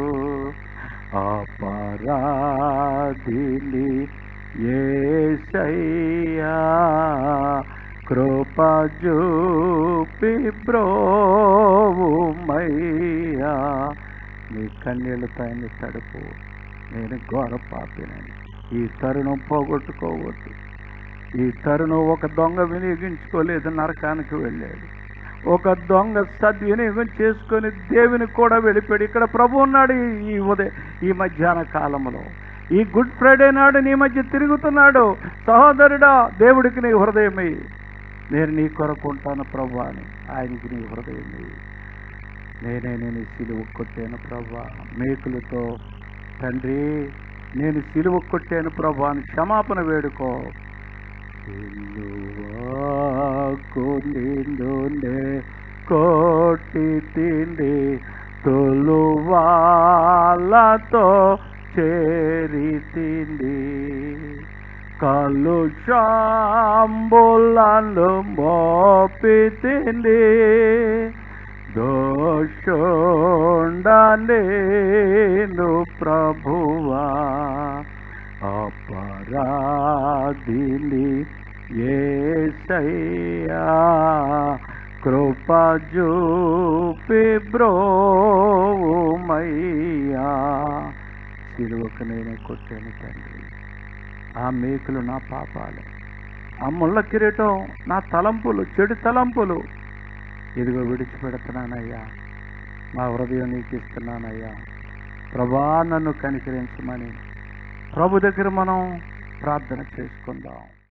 అపరాధిని ఏసయ్యా కృప చూపి బ్రోమయ్యా నీ కన్నీళ్ళ పైన తడుపు నేను ఘోర పాపినని ఈ తరుణం పోగొట్టుకోవద్దు ఈ తరుణం ఒక దొంగ వినియోగించుకోలేదు నరకానికి వెళ్ళాడు ఒక దొంగ సద్వినియోగం చేసుకొని దేవుని కూడా వెళ్ళిపోయాడు ఇక్కడ ప్రభు ఉన్నాడు ఈ- ఈ ఉదయ ఈ మధ్యాహ్న కాలంలో ఈ గుడ్ ఫ్రైడే నాడు నీ మధ్య తిరుగుతున్నాడు సహోదరుడా దేవుడికి నీ హృదయమే నేను నీ కొరకు ఉంటాను ప్రభు అని ఆయనకి నీ హృదయమే నేనే నేను సిలువ కొట్టాను ప్రభా మేకులతో తండ్రి నేను సిలువ కొట్టాను ప్రభా అని క్షమాపణ వేడుకో సిలువకు నిండుండే కోటి తిండి తొలువాలతో చేరి తిండి కళ్ళు శాంబులను మోపి తిండి దోషుండ నేను ప్రభువా అపరాధిని ఏసయ్యా కృప చూపి బ్రోమయ్యా సిలువకు నేనే కొట్టాను తండ్రి ఆ మేకులు నా పాపాలు ఆ ముళ్ళ కిరీటం నా తలంపులు చెడు తలంపులు ఇదిగో విడిచిపెడుతున్నానయ్యా నా హృదయం నీకు ఇస్తున్నానయ్యా ప్రభా నన్ను కనికరించమని ప్రభు దగ్గర మనం ప్రార్థన చేసుకుందాం